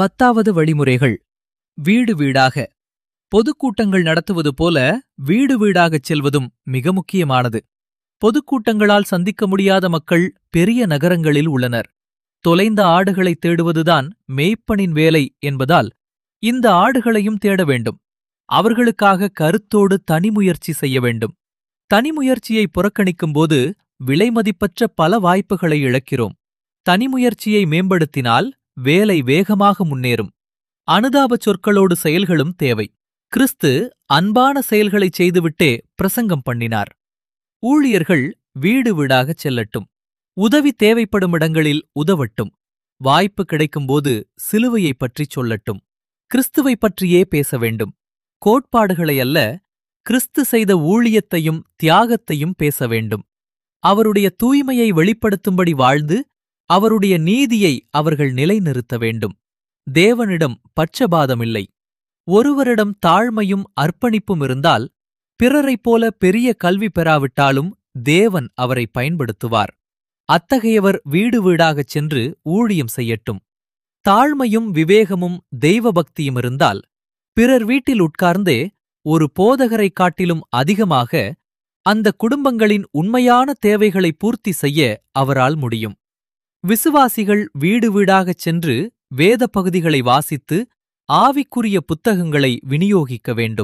பத்தாவது வழிமுறைகள் வீடு வீடாக பொதுக்கூட்டங்கள் நடத்துவது போல வீடு வீடாகச் செல்வதும் மிக முக்கியமானது பொதுக்கூட்டங்களால் சந்திக்க முடியாத மக்கள் பெரிய நகரங்களில் உள்ளனர் தொலைந்த ஆடுகளைத் தேடுவதுதான் மேய்ப்பனின் வேலை என்பதால் இந்த ஆடுகளையும் தேட வேண்டும் அவர்களுக்காக கருத்தோடு தனிமுயற்சி செய்ய வேண்டும் தனிமுயற்சியை புறக்கணிக்கும்போது விலைமதிப்பற்ற பல வாய்ப்புகளை இழக்கிறோம் தனிமுயற்சியை மேம்படுத்தினால் வேலை வேகமாக முன்னேறும் அனுதாபச் சொற்களோடு செயல்களும் தேவை கிறிஸ்து அன்பான செயல்களைச் செய்துவிட்டே பிரசங்கம் பண்ணினார் ஊழியர்கள் வீடு வீடாகச் செல்லட்டும் உதவி தேவைப்படும் இடங்களில் உதவட்டும் வாய்ப்பு கிடைக்கும்போது சிலுவையைப் பற்றிச் சொல்லட்டும் கிறிஸ்துவைப் பற்றியே பேச வேண்டும் கோட்பாடுகளை அல்ல கிறிஸ்து செய்த ஊழியத்தையும் தியாகத்தையும் பேச வேண்டும் அவருடைய தூய்மையை வெளிப்படுத்தும்படி வாழ்ந்து அவருடைய நீதியை அவர்கள் நிலைநிறுத்த வேண்டும் தேவனிடம் பட்சபாதமில்லை ஒருவரிடம் தாழ்மையும் அர்ப்பணிப்பும் இருந்தால் பிறரைப் போல பெரிய கல்வி பெறாவிட்டாலும் தேவன் அவரை பயன்படுத்துவார் அத்தகையவர் வீடு வீடாகச் சென்று ஊழியம் செய்யட்டும் தாழ்மையும் விவேகமும் தெய்வபக்தியும் இருந்தால் பிறர் வீட்டில் உட்கார்ந்தே ஒரு போதகரைக் காட்டிலும் அதிகமாக அந்த குடும்பங்களின் உண்மையான தேவைகளை பூர்த்தி செய்ய அவரால் முடியும் விசுவாசிகள் வீடு வீடாகச் சென்று வேத பகுதிகளை வாசித்து ஆவிக்குரிய புத்தகங்களை விநியோகிக்க வேண்டும்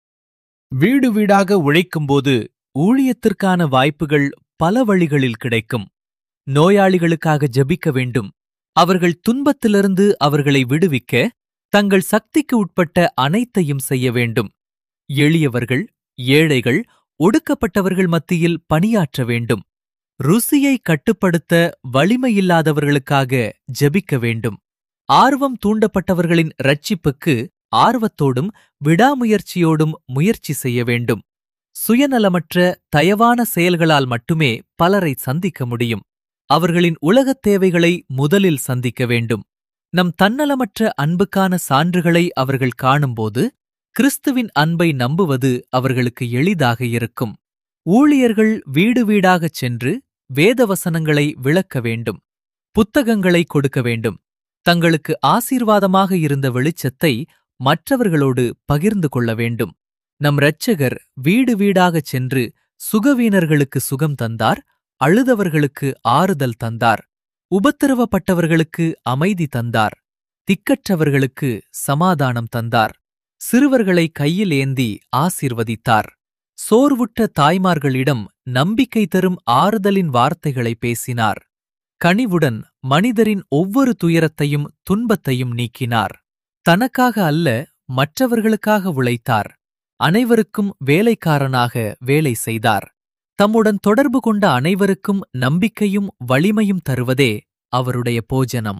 வீடு வீடாக உழைக்கும்போது ஊழியத்திற்கான வாய்ப்புகள் பல வழிகளில் கிடைக்கும் நோயாளிகளுக்காக ஜெபிக்க வேண்டும் அவர்கள் துன்பத்திலிருந்து அவர்களை விடுவிக்க தங்கள் சக்திக்கு உட்பட்ட அனைத்தையும் செய்ய வேண்டும் எளியவர்கள் ஏழைகள் ஒடுக்கப்பட்டவர்கள் மத்தியில் பணியாற்ற வேண்டும் ருசியை கட்டுப்படுத்த வலிமையில்லாதவர்களுக்காக ஜெபிக்க வேண்டும் ஆர்வம் தூண்டப்பட்டவர்களின் ரட்சிப்புக்கு ஆர்வத்தோடும் விடாமுயற்சியோடும் முயற்சி செய்ய வேண்டும் சுயநலமற்ற தயவான செயல்களால் மட்டுமே பலரை சந்திக்க முடியும் அவர்களின் உலகத் தேவைகளை முதலில் சந்திக்க வேண்டும் நம் தன்னலமற்ற அன்புக்கான சான்றுகளை அவர்கள் காணும்போது கிறிஸ்துவின் அன்பை நம்புவது அவர்களுக்கு எளிதாக இருக்கும் ஊழியர்கள் வீடு வீடாகச் சென்று வேதவசனங்களை விளக்க வேண்டும் புத்தகங்களை கொடுக்க வேண்டும் தங்களுக்கு ஆசீர்வாதமாக இருந்த வெளிச்சத்தை மற்றவர்களோடு பகிர்ந்து கொள்ள வேண்டும் நம் இரட்சகர் வீடு வீடாகச் சென்று சுகவீனர்களுக்கு சுகம் தந்தார் அழுதவர்களுக்கு ஆறுதல் தந்தார் உபத்திரவப்பட்டவர்களுக்கு அமைதி தந்தார் திக்கற்றவர்களுக்கு சமாதானம் தந்தார் சிறுவர்களை கையில் ஏந்தி ஆசீர்வதித்தார் சோர்வுற்ற தாய்மார்களிடம் நம்பிக்கை தரும் ஆறுதலின் வார்த்தைகளை பேசினார் கனிவுடன் மனிதரின் ஒவ்வொரு துயரத்தையும் துன்பத்தையும் நீக்கினார் தனக்காக அல்ல மற்றவர்களுக்காக உழைத்தார் அனைவருக்கும் வேலைக்காரனாக வேலை செய்தார் தம்முடன் தொடர்பு கொண்ட அனைவருக்கும் நம்பிக்கையும் வலிமையும் தருவதே அவருடைய போஜனம்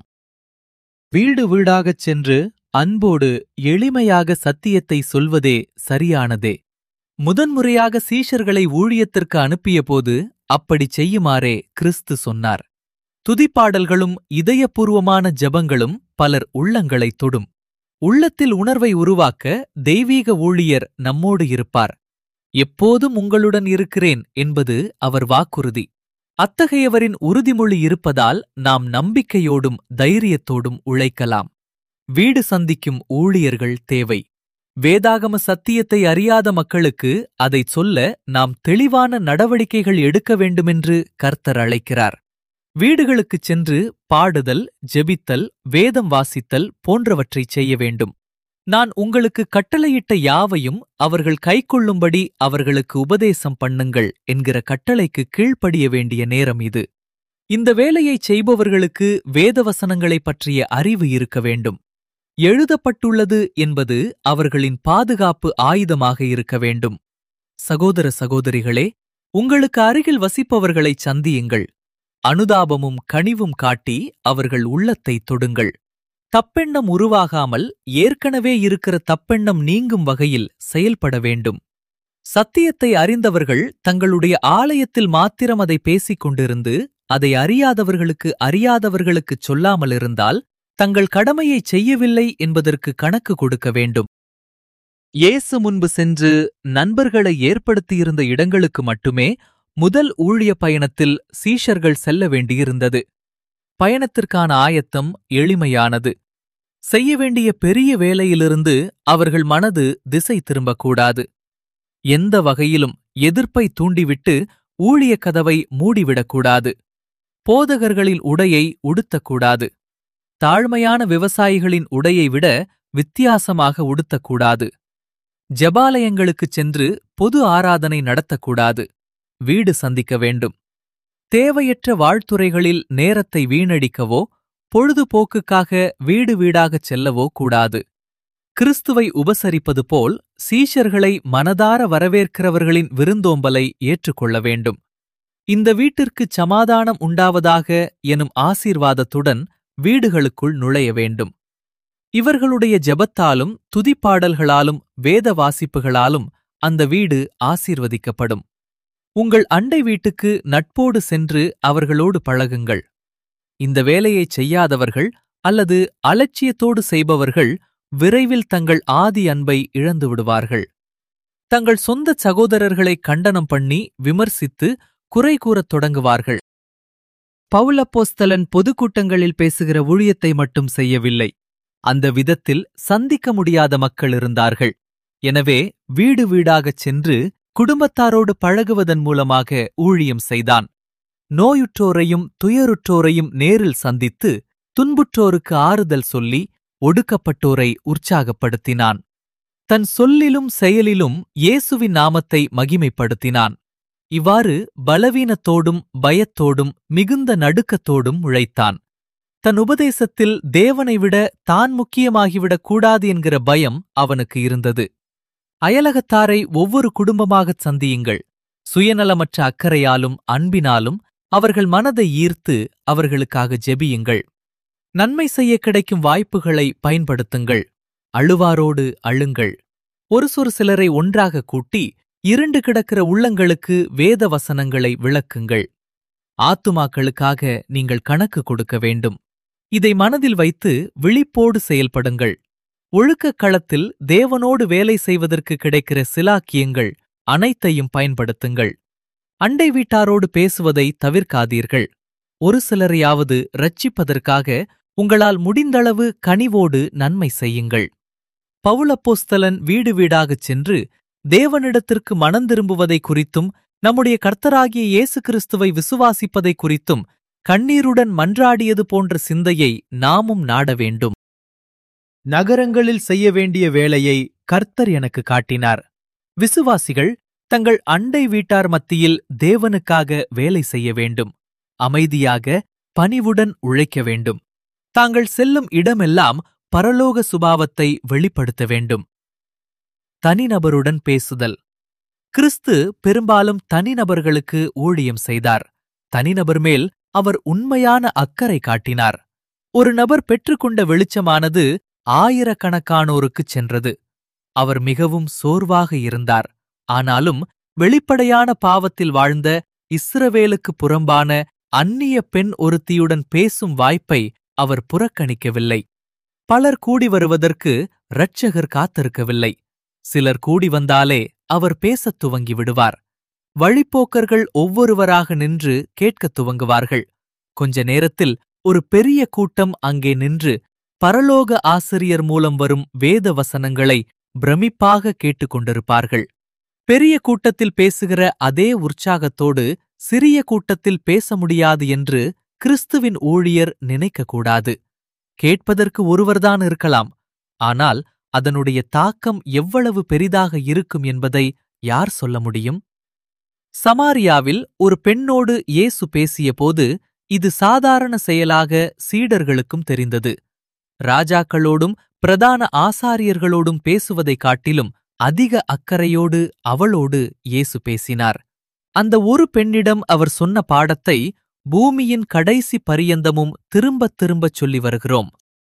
வீடு வீடாகச் சென்று அன்போடு எளிமையாக சத்தியத்தை சொல்வதே சரியானதே முதன்முறையாக சீஷர்களை ஊழியத்திற்கு அனுப்பியபோது அப்படிச் செய்யுமாறே கிறிஸ்து சொன்னார் துதிப்பாடல்களும் இதயபூர்வமான ஜெபங்களும் பலர் உள்ளங்களைத் தொடும் உள்ளத்தில் உணர்வை உருவாக்க தெய்வீக ஊழியர் நம்மோடு இருப்பார் எப்போதும் உங்களுடன் இருக்கிறேன் என்பது அவர் வாக்குறுதி அத்தகையவரின் உறுதிமொழி இருப்பதால் நாம் நம்பிக்கையோடும் தைரியத்தோடும் உழைக்கலாம் வீடு சந்திக்கும் ஊழியர்கள் தேவை வேதாகம சத்தியத்தை அறியாத மக்களுக்கு அதைச் சொல்ல நாம் தெளிவான நடவடிக்கைகள் எடுக்க வேண்டுமென்று கர்த்தர் அழைக்கிறார் வீடுகளுக்குச் சென்று பாடுதல் ஜெபித்தல் வேதம் வாசித்தல் போன்றவற்றைச் செய்ய வேண்டும் நான் உங்களுக்கு கட்டளையிட்ட யாவையும் அவர்கள் கைக்கொள்ளும்படி அவர்களுக்கு உபதேசம் பண்ணுங்கள் என்கிற கட்டளைக்கு கீழ்ப்படிய வேண்டிய நேரம் இது இந்த வேலையைச் செய்பவர்களுக்கு வேதவசனங்களைப் பற்றிய அறிவு இருக்க வேண்டும் எழுதப்பட்டுள்ளது என்பது அவர்களின் பாதுகாப்பு ஆயுதமாக இருக்க வேண்டும் சகோதர சகோதரிகளே உங்களுக்கு அருகில் வசிப்பவர்களைச் சந்தியுங்கள் அனுதாபமும் கனிவும் காட்டி அவர்கள் உள்ளத்தைத் தொடுங்கள் தப்பெண்ணம் உருவாகாமல் ஏற்கனவே இருக்கிற தப்பெண்ணம் நீங்கும் வகையில் செயல்பட வேண்டும் சத்தியத்தை அறிந்தவர்கள் தங்களுடைய ஆலயத்தில் மாத்திரம் அதை பேசிக் கொண்டிருந்து அதை அறியாதவர்களுக்கு அறியாதவர்களுக்குச் சொல்லாமலிருந்தால் தங்கள் கடமையைச் செய்யவில்லை என்பதற்கு கணக்கு கொடுக்க வேண்டும் இயேசு முன்பு சென்று நண்பர்களை ஏற்படுத்தியிருந்த இடங்களுக்கு மட்டுமே முதல் ஊழிய பயணத்தில் சீஷர்கள் செல்ல வேண்டியிருந்தது பயணத்திற்கான ஆயத்தம் எளிமையானது செய்ய வேண்டிய பெரிய வேலையிலிருந்து அவர்கள் மனது திசை திரும்பக்கூடாது எந்த வகையிலும் எதிர்ப்பை தூண்டிவிட்டு ஊழியக் கதவை மூடிவிடக்கூடாது போதகர்களின் உடையை உடுத்தக்கூடாது தாழ்மையான விவசாயிகளின் உடையை விட வித்தியாசமாக உடுத்தக்கூடாது ஜபாலயங்களுக்குச் சென்று பொது ஆராதனை நடத்தக்கூடாது வீடு சந்திக்க வேண்டும் தேவையற்ற வாழ்த்துறைகளில் நேரத்தை வீணடிக்கவோ பொழுதுபோக்குக்காக வீடு வீடாகச் செல்லவோ கூடாது கிறிஸ்துவை உபசரிப்பது போல் சீஷர்களை மனதார வரவேற்கிறவர்களின் விருந்தோம்பலை ஏற்றுக்கொள்ள வேண்டும் இந்த வீட்டிற்குச் சமாதானம் உண்டாவதாக எனும் ஆசீர்வாதத்துடன் வீடுகளுக்குள் நுழைய வேண்டும் இவர்களுடைய ஜெபத்தாலும் துதிப்பாடல்களாலும் வேத வாசிப்புகளாலும் அந்த வீடு ஆசீர்வதிக்கப்படும் உங்கள் அண்டை வீட்டுக்கு நட்போடு சென்று அவர்களோடு பழகுங்கள் இந்த வேலையைச் செய்யாதவர்கள் அல்லது அலட்சியத்தோடு செய்பவர்கள் விரைவில் தங்கள் ஆதி அன்பை இழந்து விடுவார்கள் தங்கள் சொந்த சகோதரர்களை கண்டனம் பண்ணி விமர்சித்து குறை கூறத் தொடங்குவார்கள் பவுலப்போஸ்தலன் பொதுக்கூட்டங்களில் பேசுகிற ஊழியத்தை மட்டும் செய்யவில்லை அந்த விதத்தில் சந்திக்க முடியாத மக்கள் இருந்தார்கள் எனவே வீடு வீடாகச் சென்று குடும்பத்தாரோடு பழகுவதன் மூலமாக ஊழியம் செய்தான் நோயுற்றோரையும் துயருற்றோரையும் நேரில் சந்தித்து துன்புற்றோருக்கு ஆறுதல் சொல்லி ஒடுக்கப்பட்டோரை உற்சாகப்படுத்தினான் தன் சொல்லிலும் செயலிலும் இயேசுவின் நாமத்தை மகிமைப்படுத்தினான் இவ்வாறு பலவீனத்தோடும் பயத்தோடும் மிகுந்த நடுக்கத்தோடும் உழைத்தான் தன் உபதேசத்தில் தேவனை விட தான் முக்கியமாகிவிடக் கூடாது என்கிற பயம் அவனுக்கு இருந்தது அயலகத்தாரை ஒவ்வொரு குடும்பமாகச் சந்தியுங்கள் சுயநலமற்ற அக்கறையாலும் அன்பினாலும் அவர்கள் மனதை ஈர்த்து அவர்களுக்காக ஜெபியுங்கள் நன்மை செய்ய கிடைக்கும் வாய்ப்புகளை பயன்படுத்துங்கள் அழுவாரோடு அழுங்கள் ஒரு சொறு சிலரை ஒன்றாக கூட்டி இருண்டு கிடக்கிற உள்ளங்களுக்கு வேத வசனங்களை விளக்குங்கள் ஆத்துமாக்களுக்காக நீங்கள் கணக்கு கொடுக்க வேண்டும் இதை மனதில் வைத்து விழிப்போடு செயல்படுங்கள் ஒழுக்கக் களத்தில் தேவனோடு வேலை செய்வதற்கு கிடைக்கிற சிலாக்கியங்கள் அனைத்தையும் பயன்படுத்துங்கள் அண்டை வீட்டாரோடு பேசுவதை தவிர்க்காதீர்கள் ஒரு சிலரையாவது ரட்சிப்பதற்காக உங்களால் முடிந்தளவு கனிவோடு நன்மை செய்யுங்கள் பவுலப்போஸ்தலன் வீடு வீடாகச் சென்று தேவனிடத்திற்கு மனந்திரும்புவதை குறித்தும் நம்முடைய கர்த்தராகிய இயேசு கிறிஸ்துவை விசுவாசிப்பதை குறித்தும் கண்ணீருடன் மன்றாடியது போன்ற சிந்தையை நாமும் நாட வேண்டும் நகரங்களில் செய்ய வேண்டிய வேலையை கர்த்தர் எனக்கு காட்டினார் விசுவாசிகள் தங்கள் அண்டை வீட்டார் மத்தியில் தேவனுக்காக வேலை செய்ய வேண்டும் அமைதியாக பணிவுடன் உழைக்க வேண்டும் தாங்கள் செல்லும் இடமெல்லாம் பரலோக சுபாவத்தை வெளிப்படுத்த வேண்டும் தனிநபருடன் பேசுதல் கிறிஸ்து பெரும்பாலும் தனிநபர்களுக்கு ஊழியம் செய்தார் தனிநபர் மேல் அவர் உண்மையான அக்கறை காட்டினார் ஒரு நபர் பெற்றுக்கொண்ட வெளிச்சமானது ஆயிரக்கணக்கானோருக்குச் சென்றது அவர் மிகவும் சோர்வாக இருந்தார் ஆனாலும் வெளிப்படையான பாவத்தில் வாழ்ந்த இஸ்ரவேலுக்கு புறம்பான அந்நிய பெண் ஒருத்தியுடன் பேசும் வாய்ப்பை அவர் புறக்கணிக்கவில்லை பலர் கூடி வருவதற்கு இரட்சகர் காத்திருக்கவில்லை சிலர் கூடி வந்தாலே அவர் பேசத் துவங்கி விடுவார் வழிப்போக்கர்கள் ஒவ்வொருவராக நின்று கேட்கத் துவங்குவார்கள் கொஞ்ச நேரத்தில் ஒரு பெரிய கூட்டம் அங்கே நின்று பரலோக ஆசிரியர் மூலம் வரும் வேத வசனங்களை பிரமிப்பாக கேட்டுக்கொண்டிருப்பார்கள் பெரிய கூட்டத்தில் பேசுகிற அதே உற்சாகத்தோடு சிறிய கூட்டத்தில் பேச முடியாது என்று கிறிஸ்துவின் ஊழியர் நினைக்கக்கூடாது கேட்பதற்கு ஒருவர்தான் இருக்கலாம் ஆனால் அதனுடைய தாக்கம் எவ்வளவு பெரிதாக இருக்கும் என்பதை யார் சொல்ல முடியும் சமாரியாவில் ஒரு பெண்ணோடு இயேசு பேசியபோது இது சாதாரண செயலாக சீடர்களுக்கும் தெரிந்தது ராஜாக்களோடும் பிரதான ஆசாரியர்களோடும் பேசுவதைக் காட்டிலும் அதிக அக்கறையோடு அவளோடு இயேசு பேசினார் அந்த ஒரு பெண்ணிடம் அவர் சொன்ன பாடத்தை பூமியின் கடைசி பரியந்தமும் திரும்பத் திரும்பச் சொல்லி வருகிறோம்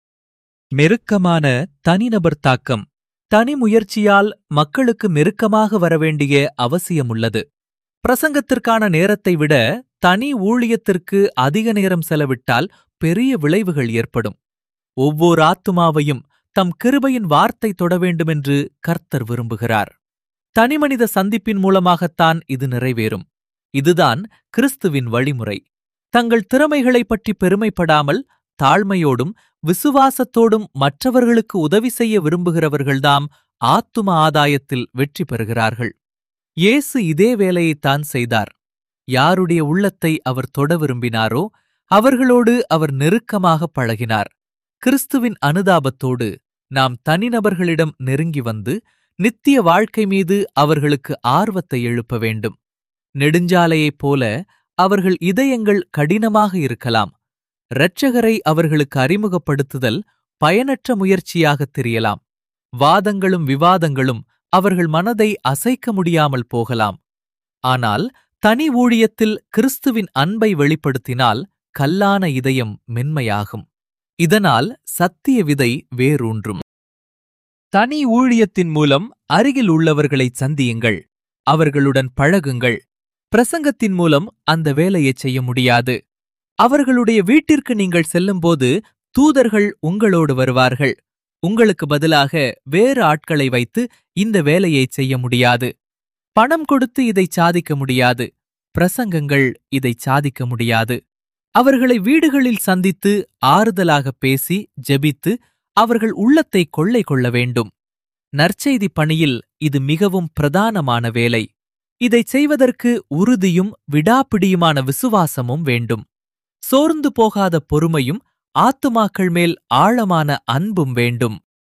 மெருக்கமான தனிநபர் தாக்கம் தனி முயற்சியால் மக்களுக்கு மெருக்கமாக வரவேண்டிய அவசியமுள்ளது பிரசங்கத்திற்கான நேரத்தை விட தனி ஊழியத்திற்கு அதிக நேரம் செலவிட்டால் பெரிய விளைவுகள் ஏற்படும் ஒவ்வொரு ஆத்துமாவையும் தம் கிருபையின் வார்த்தை தொட வேண்டுமென்று கர்த்தர் விரும்புகிறார் தனிமனித சந்திப்பின் மூலமாகத்தான் இது நிறைவேறும் இதுதான் கிறிஸ்துவின் வழிமுறை தங்கள் திறமைகளைப் பற்றி பெருமைப்படாமல் தாழ்மையோடும் விசுவாசத்தோடும் மற்றவர்களுக்கு உதவி செய்ய விரும்புகிறவர்கள்தாம் ஆத்தும ஆதாயத்தில் வெற்றி பெறுகிறார்கள் இயேசு இதே வேலையைத்தான் செய்தார் யாருடைய உள்ளத்தை அவர் தொட விரும்பினாரோ அவர்களோடு அவர் நெருக்கமாக பழகினார் கிறிஸ்துவின் அனுதாபத்தோடு நாம் தனிநபர்களிடம் நெருங்கி வந்து நித்திய வாழ்க்கை மீது அவர்களுக்கு ஆர்வத்தை எழுப்ப வேண்டும் நெடுஞ்சாலையைப் போல அவர்கள் இதயங்கள் கடினமாக இருக்கலாம் இரட்சகரை அவர்களுக்கு அறிமுகப்படுத்துதல் பயனற்ற முயற்சியாகத் தெரியலாம் வாதங்களும் விவாதங்களும் அவர்கள் மனதை அசைக்க முடியாமல் போகலாம் ஆனால் தனி ஊழியத்தில் கிறிஸ்துவின் அன்பை வெளிப்படுத்தினால் கல்லான இதயம் மென்மையாகும் இதனால் சத்திய விதை வேரூன்றும் தனி ஊழியத்தின் மூலம் அருகில் உள்ளவர்களைச் சந்தியுங்கள் அவர்களுடன் பழகுங்கள் பிரசங்கத்தின் மூலம் அந்த வேலையைச் செய்ய முடியாது அவர்களுடைய வீட்டிற்கு நீங்கள் செல்லும்போது தூதர்கள் உங்களோடு வருவார்கள் உங்களுக்கு பதிலாக வேறு ஆட்களை வைத்து இந்த வேலையைச் செய்ய முடியாது பணம் கொடுத்து இதைச் சாதிக்க முடியாது பிரசங்கங்கள் இதைச் சாதிக்க முடியாது அவர்களை வீடுகளில் சந்தித்து ஆறுதலாக பேசி ஜெபித்து அவர்கள் உள்ளத்தை கொள்ளை கொள்ள வேண்டும் நற்செய்தி பணியில் இது மிகவும் பிரதானமான வேலை இதைச் செய்வதற்கு உறுதியும் விடாப்பிடியுமான விசுவாசமும் வேண்டும் சோர்ந்து போகாத பொறுமையும் ஆத்துமாக்கள் மேல் ஆழமான அன்பும் வேண்டும்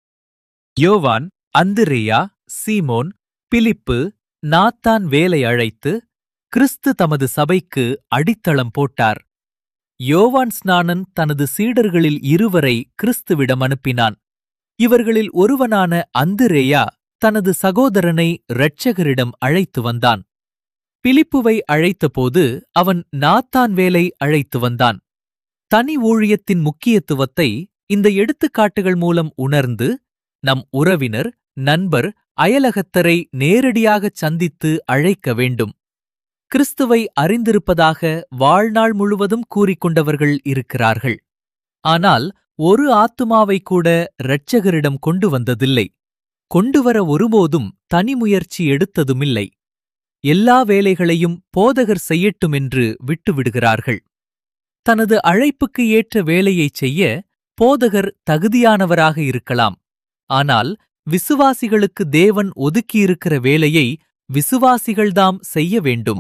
யோவான் அந்திரேயா சீமோன் பிலிப்பு நாத்தான் வேலை அழைத்து கிறிஸ்து தமது சபைக்கு அடித்தளம் போட்டார் யோவான் ஸ்நானன் தனது சீடர்களில் இருவரை கிறிஸ்துவிடம் அனுப்பினான் இவர்களில் ஒருவனான அந்திரேயா தனது சகோதரனை இரட்சகரிடம் அழைத்து வந்தான் பிலிப்புவை அழைத்தபோது அவன் நாத்தான் வேலை அழைத்து வந்தான் தனி ஊழியத்தின் முக்கியத்துவத்தை இந்த எடுத்துக்காட்டுகள் மூலம் உணர்ந்து நம் உறவினர் நண்பர் அயலகத்தரை நேரடியாகச் சந்தித்து அழைக்க வேண்டும் கிறிஸ்துவை அறிந்திருப்பதாக வாழ்நாள் முழுவதும் கூறிக்கொண்டவர்கள் இருக்கிறார்கள் ஆனால் ஒரு ஆத்துமாவை கூட இரட்சகரிடம் கொண்டு வந்ததில்லை கொண்டுவர ஒருபோதும் தனி முயற்சி எடுத்ததுமில்லை எல்லா வேலைகளையும் போதகர் செய்யட்டும் என்று விட்டுவிடுகிறார்கள் தனது அழைப்புக்கு ஏற்ற வேலையைச் செய்ய போதகர் தகுதியானவராக இருக்கலாம் ஆனால் விசுவாசிகளுக்கு தேவன் ஒதுக்கியிருக்கிற வேலையை விசுவாசிகள்தாம் செய்ய வேண்டும்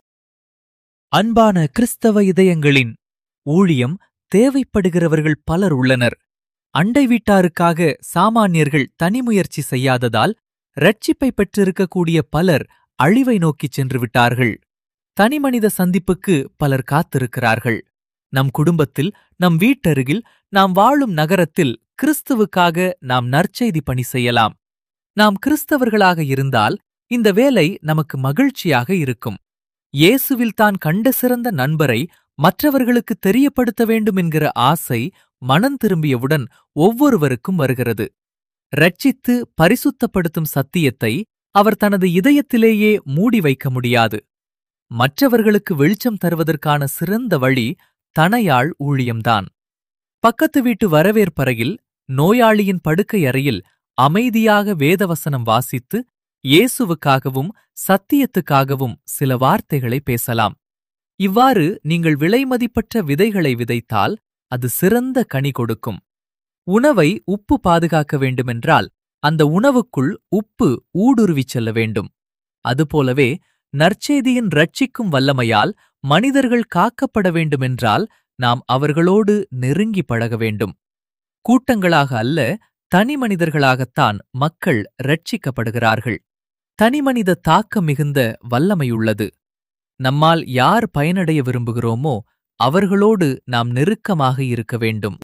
அன்பான கிறிஸ்தவ இதயங்களின் ஊழியம் தேவைப்படுகிறவர்கள் பலர் உள்ளனர் அண்டை வீட்டாருக்காக சாமானியர்கள் தனிமுயற்சி செய்யாததால் ரட்சிப்பை பெற்றிருக்கக்கூடிய பலர் அழிவை நோக்கிச் சென்று விட்டார்கள் தனிமனித சந்திப்புக்கு பலர் காத்திருக்கிறார்கள் நம் குடும்பத்தில் நம் வீட்டருகில் நாம் வாழும் நகரத்தில் கிறிஸ்துவுக்காக நாம் நற்செய்தி பணி செய்யலாம் நாம் கிறிஸ்தவர்களாக இருந்தால் இந்த வேலை நமக்கு மகிழ்ச்சியாக இருக்கும் இயேசுவில் தான் கண்ட சிறந்த நண்பரை மற்றவர்களுக்கு தெரியப்படுத்த வேண்டும் என்கிற ஆசை மனம் திரும்பியவுடன் ஒவ்வொருவருக்கும் வருகிறது ரட்சித்து பரிசுத்தப்படுத்தும் சத்தியத்தை அவர் தனது இதயத்திலேயே மூடி வைக்க முடியாது மற்றவர்களுக்கு வெளிச்சம் தருவதற்கான சிறந்த வழி தனையாள் ஊழியம்தான் பக்கத்து வீட்டு வரவேற்பறையில் நோயாளியின் படுக்கை அறையில் அமைதியாக வேதவசனம் வாசித்து இயேசுவுக்காகவும் சத்தியத்துக்காகவும் சில வார்த்தைகளை பேசலாம் இவ்வாறு நீங்கள் விலைமதிப்பற்ற விதைகளை விதைத்தால் அது சிறந்த கனி கொடுக்கும் உணவை உப்பு பாதுகாக்க வேண்டுமென்றால் அந்த உணவுக்குள் உப்பு ஊடுருவிச் செல்ல வேண்டும் அதுபோலவே நற்செய்தியின் ரட்சிக்கும் வல்லமையால் மனிதர்கள் காக்கப்பட வேண்டுமென்றால் நாம் அவர்களோடு நெருங்கி பழக வேண்டும் கூட்டங்களாக அல்ல தனி மனிதர்களாகத்தான் மக்கள் ரட்சிக்கப்படுகிறார்கள் தனிமனித தாக்கம் மிகுந்த வல்லமையுள்ளது நம்மால் யார் பயனடைய விரும்புகிறோமோ அவர்களோடு நாம் நெருக்கமாக இருக்க வேண்டும்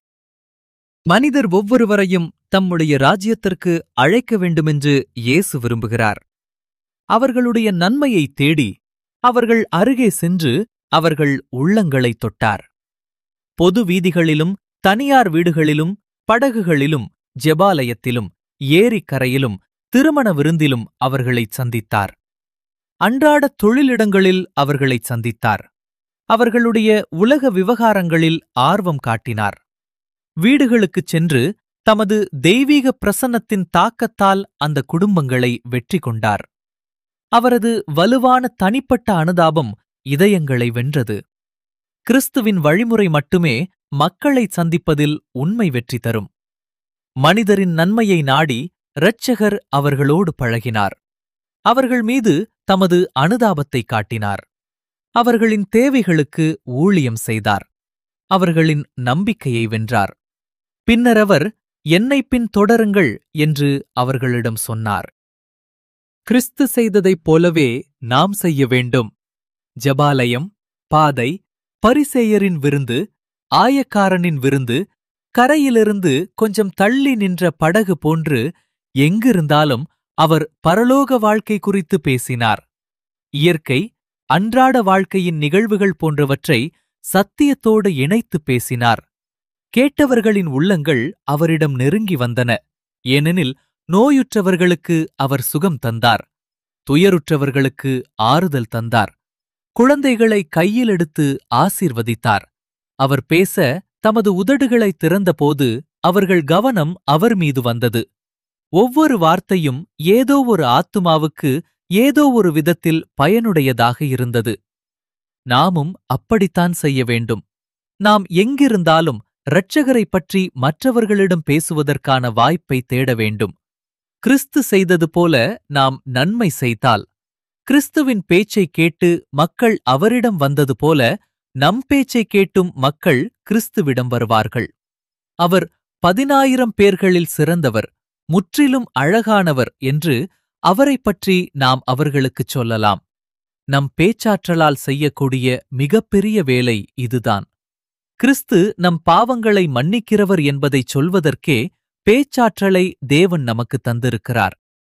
மனிதர் ஒவ்வொருவரையும் தம்முடைய ராஜ்யத்திற்கு அழைக்க வேண்டுமென்று இயேசு விரும்புகிறார் அவர்களுடைய நன்மையை தேடி அவர்கள் அருகே சென்று அவர்கள் உள்ளங்களைத் தொட்டார் பொது வீதிகளிலும் தனியார் வீடுகளிலும் படகுகளிலும் ஜெபாலயத்திலும் ஏரிக்கரையிலும் திருமண விருந்திலும் அவர்களைச் சந்தித்தார் அன்றாட தொழிலிடங்களில் அவர்களைச் சந்தித்தார் அவர்களுடைய உலக விவகாரங்களில் ஆர்வம் காட்டினார் வீடுகளுக்குச் சென்று தமது தெய்வீக பிரசன்னத்தின் தாக்கத்தால் அந்த குடும்பங்களை வெற்றி கொண்டார் அவரது வலுவான தனிப்பட்ட அனுதாபம் இதயங்களை வென்றது கிறிஸ்துவின் வழிமுறை மட்டுமே மக்களை சந்திப்பதில் உண்மை வெற்றி தரும் மனிதரின் நன்மையை நாடி இரட்சகர் அவர்களோடு பழகினார் அவர்கள் மீது தமது அனுதாபத்தை காட்டினார் அவர்களின் தேவைகளுக்கு ஊழியம் செய்தார் அவர்களின் நம்பிக்கையை வென்றார் பின்னர் அவர் என்னை பின் தொடருங்கள் என்று அவர்களிடம் சொன்னார் கிறிஸ்து செய்ததைப் போலவே நாம் செய்ய வேண்டும் ஜபாலயம் பாதை பரிசேயரின் விருந்து ஆயக்காரனின் விருந்து கரையிலிருந்து கொஞ்சம் தள்ளி நின்ற படகு போன்று எங்கிருந்தாலும் அவர் பரலோக வாழ்க்கை குறித்து பேசினார் இயற்கை அன்றாட வாழ்க்கையின் நிகழ்வுகள் போன்றவற்றை சத்தியத்தோடு இணைத்து பேசினார் கேட்டவர்களின் உள்ளங்கள் அவரிடம் நெருங்கி வந்தன ஏனெனில் நோயுற்றவர்களுக்கு அவர் சுகம் தந்தார் துயருற்றவர்களுக்கு ஆறுதல் தந்தார் குழந்தைகளை கையில் எடுத்து ஆசீர்வதித்தார் அவர் பேச தமது உதடுகளை திறந்தபோது அவர்கள் கவனம் அவர் மீது வந்தது ஒவ்வொரு வார்த்தையும் ஏதோ ஒரு ஆத்துமாவுக்கு ஏதோ ஒரு விதத்தில் பயனுடையதாக இருந்தது நாமும் அப்படித்தான் செய்ய வேண்டும் நாம் எங்கிருந்தாலும் இரட்சகரைப் பற்றி மற்றவர்களிடம் பேசுவதற்கான வாய்ப்பை தேட வேண்டும் கிறிஸ்து செய்தது போல நாம் நன்மை செய்தால் கிறிஸ்துவின் பேச்சைக் கேட்டு மக்கள் அவரிடம் வந்தது போல நம் பேச்சைக் கேட்டும் மக்கள் கிறிஸ்துவிடம் வருவார்கள் அவர் பதினாயிரம் பேர்களில் சிறந்தவர் முற்றிலும் அழகானவர் என்று அவரைப் பற்றி நாம் அவர்களுக்குச் சொல்லலாம் நம் பேச்சாற்றலால் செய்யக்கூடிய மிகப்பெரிய வேலை இதுதான் கிறிஸ்து நம் பாவங்களை மன்னிக்கிறவர் என்பதைச் சொல்வதற்கே பேச்சாற்றலை தேவன் நமக்கு தந்திருக்கிறார்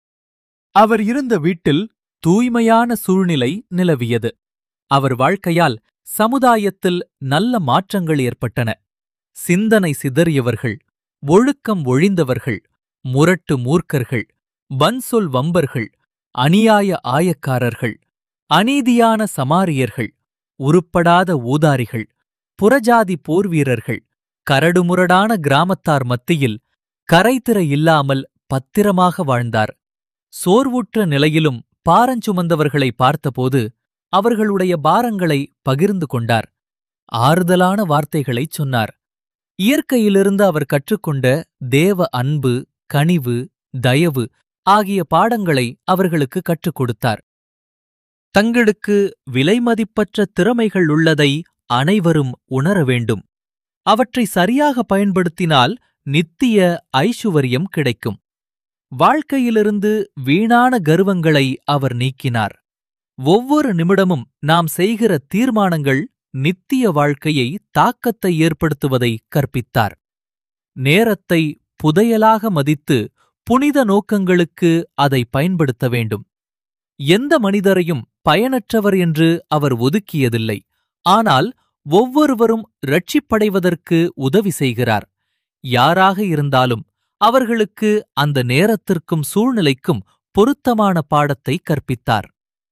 அவர் இருந்த வீட்டில் தூய்மையான சூழ்நிலை நிலவியது அவர் வாழ்க்கையால் சமுதாயத்தில் நல்ல மாற்றங்கள் ஏற்பட்டன சிந்தனை சிதறியவர்கள் ஒழுக்கம் ஒழிந்தவர்கள் முரட்டு மூர்க்கர்கள் வன்சொல் வம்பர்கள் அநியாய ஆயக்காரர்கள் அநீதியான சமாரியர்கள் உருப்படாத ஊதாரிகள் புறஜாதி போர்வீரர்கள் கரடுமுரடான கிராமத்தார் மத்தியில் கரைதிர இல்லாமல் பத்திரமாக வாழ்ந்தார் சோர்வுற்ற நிலையிலும் பாரஞ்சுமந்தவர்களை பார்த்தபோது அவர்களுடைய பாரங்களை பகிர்ந்து கொண்டார் ஆறுதலான வார்த்தைகளைச் சொன்னார் இயற்கையிலிருந்து அவர் கற்றுக்கொண்ட தேவ அன்பு கனிவு தயவு ஆகிய பாடங்களை அவர்களுக்கு கற்றுக் கொடுத்தார் தங்களுக்கு விலைமதிப்பற்ற திறமைகள் உள்ளதை அனைவரும் உணர வேண்டும் அவற்றை சரியாக பயன்படுத்தினால் நித்திய ஐசுவரியம் கிடைக்கும் வாழ்க்கையிலிருந்து வீணான கர்வங்களை அவர் நீக்கினார் ஒவ்வொரு நிமிடமும் நாம் செய்கிற தீர்மானங்கள் நித்திய வாழ்க்கையை தாக்கத்தை ஏற்படுத்துவதை கற்பித்தார் நேரத்தை புதையலாக மதித்து புனித நோக்கங்களுக்கு அதை பயன்படுத்த வேண்டும் எந்த மனிதரையும் பயனற்றவர் என்று அவர் ஒதுக்கியதில்லை ஆனால் ஒவ்வொருவரும் ரட்சிப்படைவதற்கு உதவி செய்கிறார் யாராக இருந்தாலும் அவர்களுக்கு அந்த நேரத்திற்கும் சூழ்நிலைக்கும் பொருத்தமான பாடத்தை கற்பித்தார்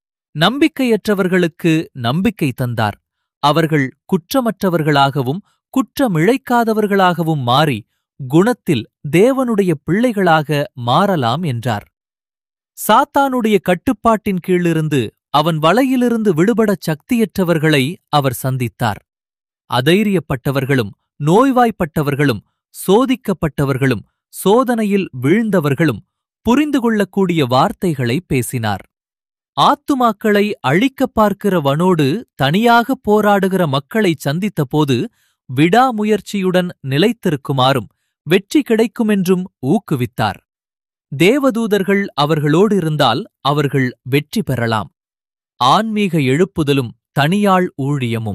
நம்பிக்கையற்றவர்களுக்கு நம்பிக்கை தந்தார் அவர்கள் குற்றமற்றவர்களாகவும் குற்றமிழைக்காதவர்களாகவும் மாறி குணத்தில் தேவனுடைய பிள்ளைகளாக மாறலாம் என்றார் சாத்தானுடைய கட்டுப்பாட்டின் கீழிருந்து அவன் வலையிலிருந்து விடுபடச் சக்தியற்றவர்களை அவர் சந்தித்தார் அதைரியப்பட்டவர்களும் நோய்வாய்ப்பட்டவர்களும் சோதிக்கப்பட்டவர்களும் சோதனையில் வீழ்ந்தவர்களும் புரிந்து கொள்ளக்கூடிய வார்த்தைகளை பேசினார் ஆத்துமாக்களை அழிக்கப் பார்க்கிறவனோடு தனியாக போராடுகிற மக்களை சந்தித்தபோது விடாமுயற்சியுடன் நிலைத்திருக்குமாறும் வெற்றி கிடைக்குமென்றும் ஊக்குவித்தார் தேவதூதர்கள் அவர்களோடு இருந்தால் அவர்கள் வெற்றி பெறலாம் ஆன்மீக எழுப்புதலும் தனியாள் ஊழியமும்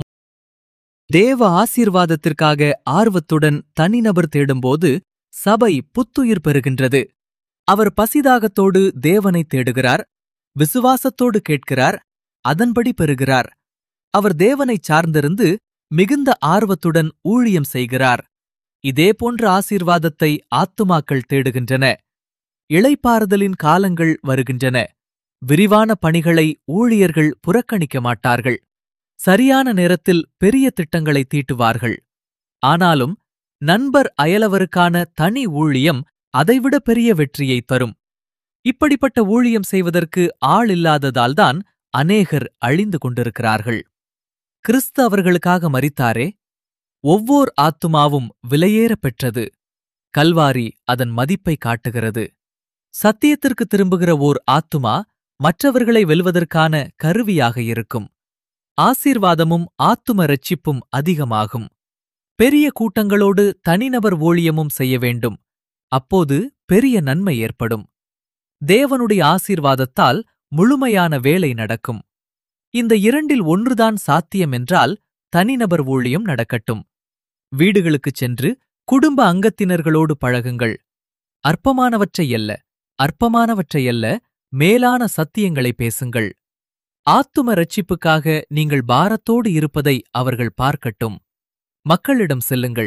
தேவ ஆசீர்வாதத்திற்காக ஆர்வத்துடன் தனிநபர் தேடும்போது சபை புத்துயிர் பெறுகின்றது அவர் பசிதாகத்தோடு தேவனை தேடுகிறார் விசுவாசத்தோடு கேட்கிறார் அதன்படி பெறுகிறார் அவர் தேவனைச் சார்ந்திருந்து மிகுந்த ஆர்வத்துடன் ஊழியம் செய்கிறார் இதேபோன்ற ஆசீர்வாதத்தை ஆத்துமாக்கள் தேடுகின்றன இளைப்பாறுதலின் காலங்கள் வருகின்றன விரிவான பணிகளை ஊழியர்கள் புறக்கணிக்க மாட்டார்கள் சரியான நேரத்தில் பெரிய திட்டங்களை தீட்டுவார்கள் ஆனாலும் நண்பர் அயலவருக்கான தனி ஊழியம் அதைவிட பெரிய வெற்றியை தரும் இப்படிப்பட்ட ஊழியம் செய்வதற்கு ஆள் இல்லாததால்தான் அநேகர் அழிந்து கொண்டிருக்கிறார்கள் கிறிஸ்து அவர்களுக்காக மரித்தாரே ஒவ்வோர் ஆத்துமாவும் விலையேறப் பெற்றது கல்வாரி அதன் மதிப்பை காட்டுகிறது சத்தியத்திற்கு திரும்புகிற ஓர் ஆத்துமா மற்றவர்களை வெல்வதற்கான கருவியாக இருக்கும் ஆசீர்வாதமும் ஆத்தும இரட்சிப்பும் அதிகமாகும் பெரிய கூட்டங்களோடு தனிநபர் ஊழியமும் செய்ய வேண்டும் அப்போது பெரிய நன்மை ஏற்படும் தேவனுடைய ஆசீர்வாதத்தால் முழுமையான வேலை நடக்கும் இந்த இரண்டில் ஒன்றுதான் சாத்தியம் என்றால் தனிநபர் ஊழியம் நடக்கட்டும் வீடுகளுக்குச் சென்று குடும்ப அங்கத்தினர்களோடு பழகுங்கள் அற்பமானவற்றையல்ல அற்பமானவற்றையல்ல மேலான சத்தியங்களை பேசுங்கள் ஆத்தும ரட்சிப்புக்காக நீங்கள் பாரத்தோடு இருப்பதை அவர்கள் பார்க்கட்டும் மக்களிடம் செல்லுங்கள்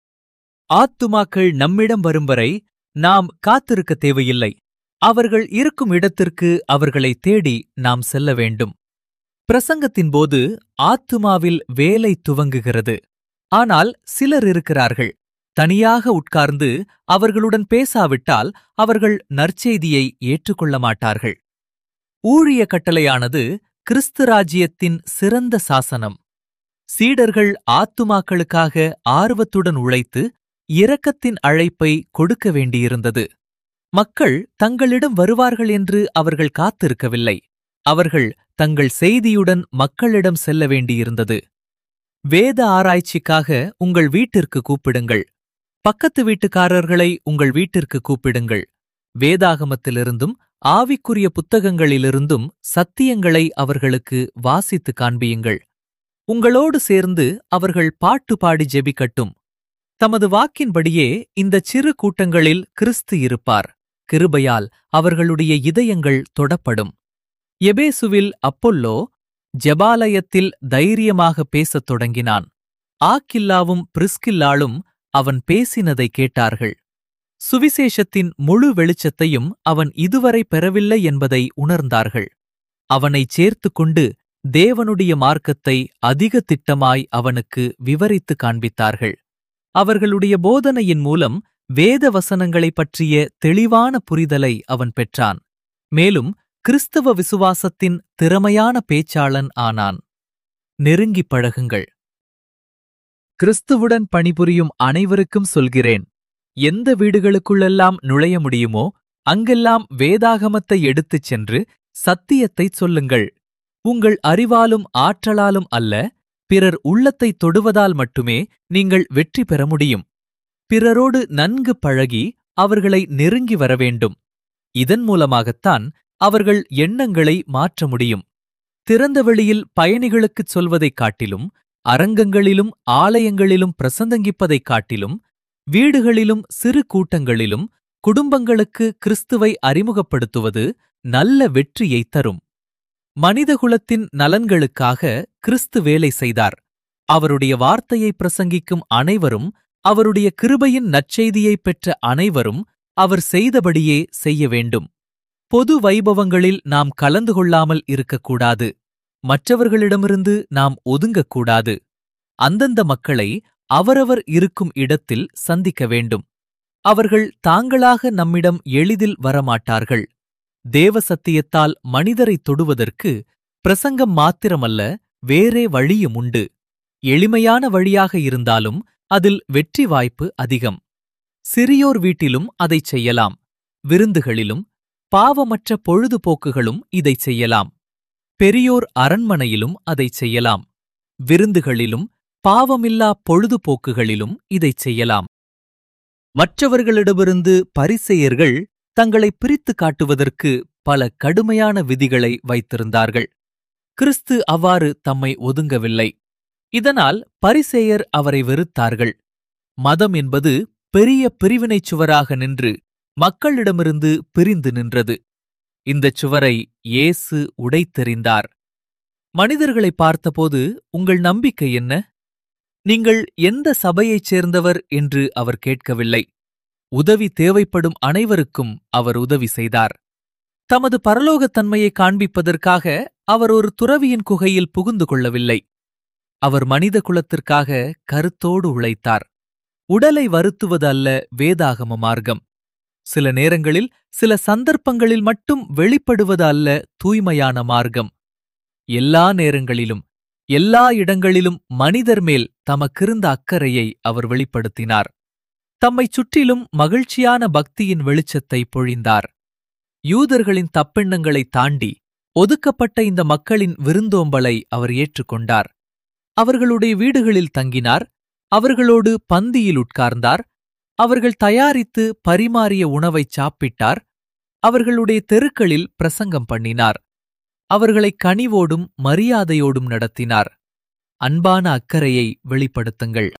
ஆத்துமாக்கள் நம்மிடம் வரும் வரை நாம் காத்திருக்க தேவையில்லை அவர்கள் இருக்கும் இடத்திற்கு அவர்களை தேடி நாம் செல்ல வேண்டும் பிரசங்கத்தின் போது ஆத்துமாவில் வேலை துவங்குகிறது ஆனால் சிலர் இருக்கிறார்கள் தனியாக உட்கார்ந்து அவர்களுடன் பேசாவிட்டால் அவர்கள் நற்செய்தியை ஏற்றுக்கொள்ள மாட்டார்கள் ஊழிய கட்டளையானது கிறிஸ்து ராஜ்யத்தின் சிறந்த சாசனம் சீடர்கள் ஆத்துமாக்களுக்காக ஆர்வத்துடன் உழைத்து இரக்கத்தின் அழைப்பை கொடுக்க வேண்டியிருந்தது மக்கள் தங்களிடம் வருவார்கள் என்று அவர்கள் காத்திருக்கவில்லை அவர்கள் தங்கள் செய்தியுடன் மக்களிடம் செல்ல வேண்டியிருந்தது வேத ஆராய்ச்சிக்காக உங்கள் வீட்டிற்கு கூப்பிடுங்கள் பக்கத்து வீட்டுக்காரர்களை உங்கள் வீட்டிற்கு கூப்பிடுங்கள் வேதாகமத்திலிருந்தும் ஆவிக்குரிய புத்தகங்களிலிருந்தும் சத்தியங்களை அவர்களுக்கு வாசித்து காண்பியுங்கள் உங்களோடு சேர்ந்து அவர்கள் பாட்டு பாடி ஜெபிக்கட்டும் தமது வாக்கின்படியே இந்தச் சிறு கூட்டங்களில் கிறிஸ்து இருப்பார் கிருபையால் அவர்களுடைய இதயங்கள் தொடப்படும் எபேசுவில் அப்பொல்லோ ஜெபாலயத்தில் தைரியமாக பேசத் தொடங்கினான் ஆக்கில்லாவும் பிரிஸ்கில்லாளும் அவன் பேசினதை கேட்டார்கள் சுவிசேஷத்தின் முழு வெளிச்சத்தையும் அவன் இதுவரை பெறவில்லை என்பதை உணர்ந்தார்கள் அவனைச் சேர்த்துக் கொண்டு தேவனுடைய மார்க்கத்தை அதிக திட்டமாய் அவனுக்கு விவரித்து காண்பித்தார்கள் அவர்களுடைய போதனையின் மூலம் வேத வசனங்களைப் பற்றிய தெளிவான புரிதலை அவன் பெற்றான் மேலும் கிறிஸ்தவ விசுவாசத்தின் திறமையான பேச்சாளன் ஆனான் நெருங்கிப் பழகுங்கள் கிறிஸ்துவுடன் பணிபுரியும் அனைவருக்கும் சொல்கிறேன் எந்த வீடுகளுக்குள்ளெல்லாம் நுழைய முடியுமோ அங்கெல்லாம் வேதாகமத்தை எடுத்துச் சென்று சத்தியத்தைச் சொல்லுங்கள் உங்கள் அறிவாலும் ஆற்றலாலும் அல்ல பிறர் உள்ளத்தைத் தொடுவதால் மட்டுமே நீங்கள் வெற்றி பெற முடியும் பிறரோடு நன்கு பழகி அவர்களை நெருங்கி வர வேண்டும் இதன் மூலமாகத்தான் அவர்கள் எண்ணங்களை மாற்ற முடியும் திறந்த வெளியில் பயணிகளுக்குச் சொல்வதைக் காட்டிலும் அரங்கங்களிலும் ஆலயங்களிலும் பிரசந்தங்கிப்பதைக் காட்டிலும் வீடுகளிலும் சிறு கூட்டங்களிலும் குடும்பங்களுக்கு கிறிஸ்துவை அறிமுகப்படுத்துவது நல்ல வெற்றியைத் தரும் மனிதகுலத்தின் நலன்களுக்காக கிறிஸ்து வேலை செய்தார் அவருடைய வார்த்தையை பிரசங்கிக்கும் அனைவரும் அவருடைய கிருபையின் நற்செய்தியைப் பெற்ற அனைவரும் அவர் செய்தபடியே செய்ய வேண்டும் பொது வைபவங்களில் நாம் கலந்து கொள்ளாமல் இருக்கக்கூடாது மற்றவர்களிடமிருந்து நாம் ஒதுங்கக்கூடாது அந்தந்த மக்களை அவரவர் இருக்கும் இடத்தில் சந்திக்க வேண்டும் அவர்கள் தாங்களாக நம்மிடம் எளிதில் வரமாட்டார்கள் தேவ சத்தியத்தால் மனிதரைத் தொடுவதற்கு பிரசங்கம் மாத்திரமல்ல வேறே வழியும் உண்டு எளிமையான வழியாக இருந்தாலும் அதில் வெற்றி வாய்ப்பு அதிகம் சிறியோர் வீட்டிலும் அதைச் செய்யலாம் விருந்துகளிலும் பாவமற்ற பொழுதுபோக்குகளும் இதைச் செய்யலாம் பெரியோர் அரண்மனையிலும் அதைச் செய்யலாம் விருந்துகளிலும் பாவமில்லா பொழுதுபோக்குகளிலும் இதைச் செய்யலாம் மற்றவர்களிடமிருந்து பரிசெயர்கள் தங்களை பிரித்து காட்டுவதற்கு பல கடுமையான விதிகளை வைத்திருந்தார்கள் கிறிஸ்து அவ்வாறு தம்மை ஒதுங்கவில்லை இதனால் பரிசேயர் அவரை வெறுத்தார்கள் மதம் என்பது பெரிய பிரிவினைச் சுவராக நின்று மக்களிடமிருந்து பிரிந்து நின்றது இந்தச் சுவரை இயேசு உடைத்தெறிந்தார் மனிதர்களை பார்த்தபோது உங்கள் நம்பிக்கை என்ன நீங்கள் எந்த சபையைச் சேர்ந்தவர் என்று அவர் கேட்கவில்லை உதவி தேவைப்படும் அனைவருக்கும் அவர் உதவி செய்தார் தமது பரலோகத் தன்மையை காண்பிப்பதற்காக அவர் ஒரு துறவியின் குகையில் புகுந்து கொள்ளவில்லை அவர் மனித குலத்திற்காக கருத்தோடு உழைத்தார் உடலை வருத்துவது அல்ல வேதாகம மார்க்கம் சில நேரங்களில் சில சந்தர்ப்பங்களில் மட்டும் வெளிப்படுவது அல்ல தூய்மையான மார்க்கம் எல்லா நேரங்களிலும் எல்லா இடங்களிலும் மனிதர் மேல் தமக்கிருந்த அக்கறையை அவர் வெளிப்படுத்தினார் தம்மைச் சுற்றிலும் மகிழ்ச்சியான பக்தியின் வெளிச்சத்தை பொழிந்தார் யூதர்களின் தப்பெண்ணங்களை தாண்டி ஒதுக்கப்பட்ட இந்த மக்களின் விருந்தோம்பலை அவர் ஏற்றுக்கொண்டார் அவர்களுடைய வீடுகளில் தங்கினார் அவர்களோடு பந்தியில் உட்கார்ந்தார் அவர்கள் தயாரித்து பரிமாறிய உணவைச் சாப்பிட்டார் அவர்களுடைய தெருக்களில் பிரசங்கம் பண்ணினார் அவர்களை கனிவோடும் மரியாதையோடும் நடத்தினார் அன்பான அக்கறையை வெளிப்படுத்துங்கள்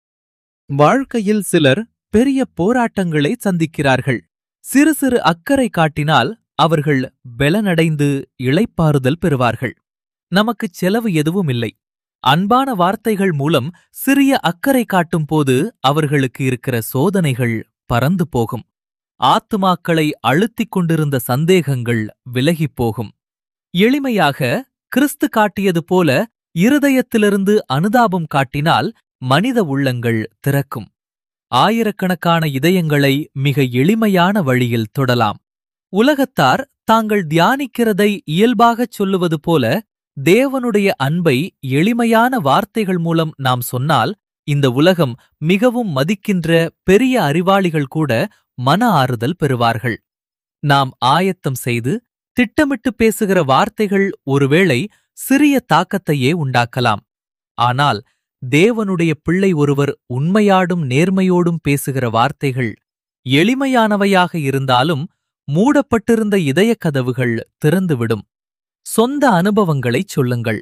வாழ்க்கையில் சிலர் பெரிய போராட்டங்களை சந்திக்கிறார்கள் சிறு சிறு அக்கறை காட்டினால் அவர்கள் பெலனடைந்து இளைப்பாறுதல் பெறுவார்கள் நமக்குச் செலவு எதுவும் இல்லை அன்பான வார்த்தைகள் மூலம் சிறிய அக்கறை காட்டும் போது அவர்களுக்கு இருக்கிற சோதனைகள் பறந்து போகும் ஆத்துமாக்களை அழுத்திக் கொண்டிருந்த சந்தேகங்கள் விலகிப் போகும் எளிமையாக கிறிஸ்து காட்டியது போல இருதயத்திலிருந்து அனுதாபம் காட்டினால் மனித உள்ளங்கள் திறக்கும் ஆயிரக்கணக்கான இதயங்களை மிக எளிமையான வழியில் தொடலாம் உலகத்தார் தாங்கள் தியானிக்கிறதை இயல்பாகச் சொல்லுவது போல தேவனுடைய அன்பை எளிமையான வார்த்தைகள் மூலம் நாம் சொன்னால் இந்த உலகம் மிகவும் மதிக்கின்ற பெரிய அறிவாளிகள் கூட மன ஆறுதல் பெறுவார்கள் நாம் ஆயத்தம் செய்து திட்டமிட்டு பேசுகிற வார்த்தைகள் ஒருவேளை சிறிய தாக்கத்தையே உண்டாக்கலாம் ஆனால் தேவனுடைய பிள்ளை ஒருவர் உண்மையாடும் நேர்மையோடும் பேசுகிற வார்த்தைகள் எளிமையானவையாக இருந்தாலும் மூடப்பட்டிருந்த இதயக் கதவுகள் திறந்துவிடும் சொந்த அனுபவங்களைச் சொல்லுங்கள்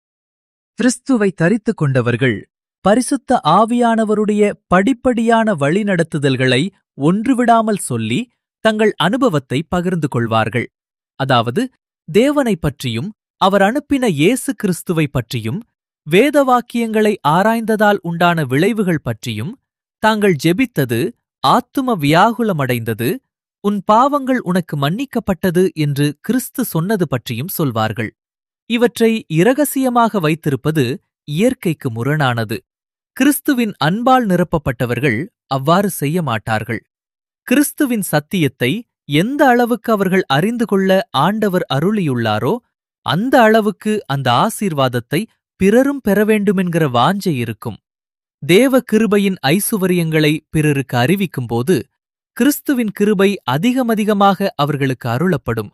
கிறிஸ்துவை தரித்துக் கொண்டவர்கள் பரிசுத்த ஆவியானவருடைய படிப்படியான வழிநடத்துதல்களை ஒன்றுவிடாமல் சொல்லி தங்கள் அனுபவத்தை பகிர்ந்து கொள்வார்கள் அதாவது தேவனைப் பற்றியும் அவர் அனுப்பின இயேசு கிறிஸ்துவை பற்றியும் வேத வாக்கியங்களை ஆராய்ந்ததால் உண்டான விளைவுகள் பற்றியும் தாங்கள் ஜெபித்தது ஆத்தும வியாகுலமடைந்தது உன் பாவங்கள் உனக்கு மன்னிக்கப்பட்டது என்று கிறிஸ்து சொன்னது பற்றியும் சொல்வார்கள் இவற்றை இரகசியமாக வைத்திருப்பது இயற்கைக்கு முரணானது கிறிஸ்துவின் அன்பால் நிரப்பப்பட்டவர்கள் அவ்வாறு செய்ய மாட்டார்கள் கிறிஸ்துவின் சத்தியத்தை எந்த அளவுக்கு அவர்கள் அறிந்து கொள்ள ஆண்டவர் அருளியுள்ளாரோ அந்த அளவுக்கு அந்த ஆசீர்வாதத்தை பிறரும் பெற வேண்டுமென்கிற வாஞ்சை இருக்கும் தேவ கிருபையின் ஐசுவரியங்களை பிறருக்கு அறிவிக்கும்போது கிறிஸ்துவின் கிருபை அதிகமதிகமாக அவர்களுக்கு அருளப்படும்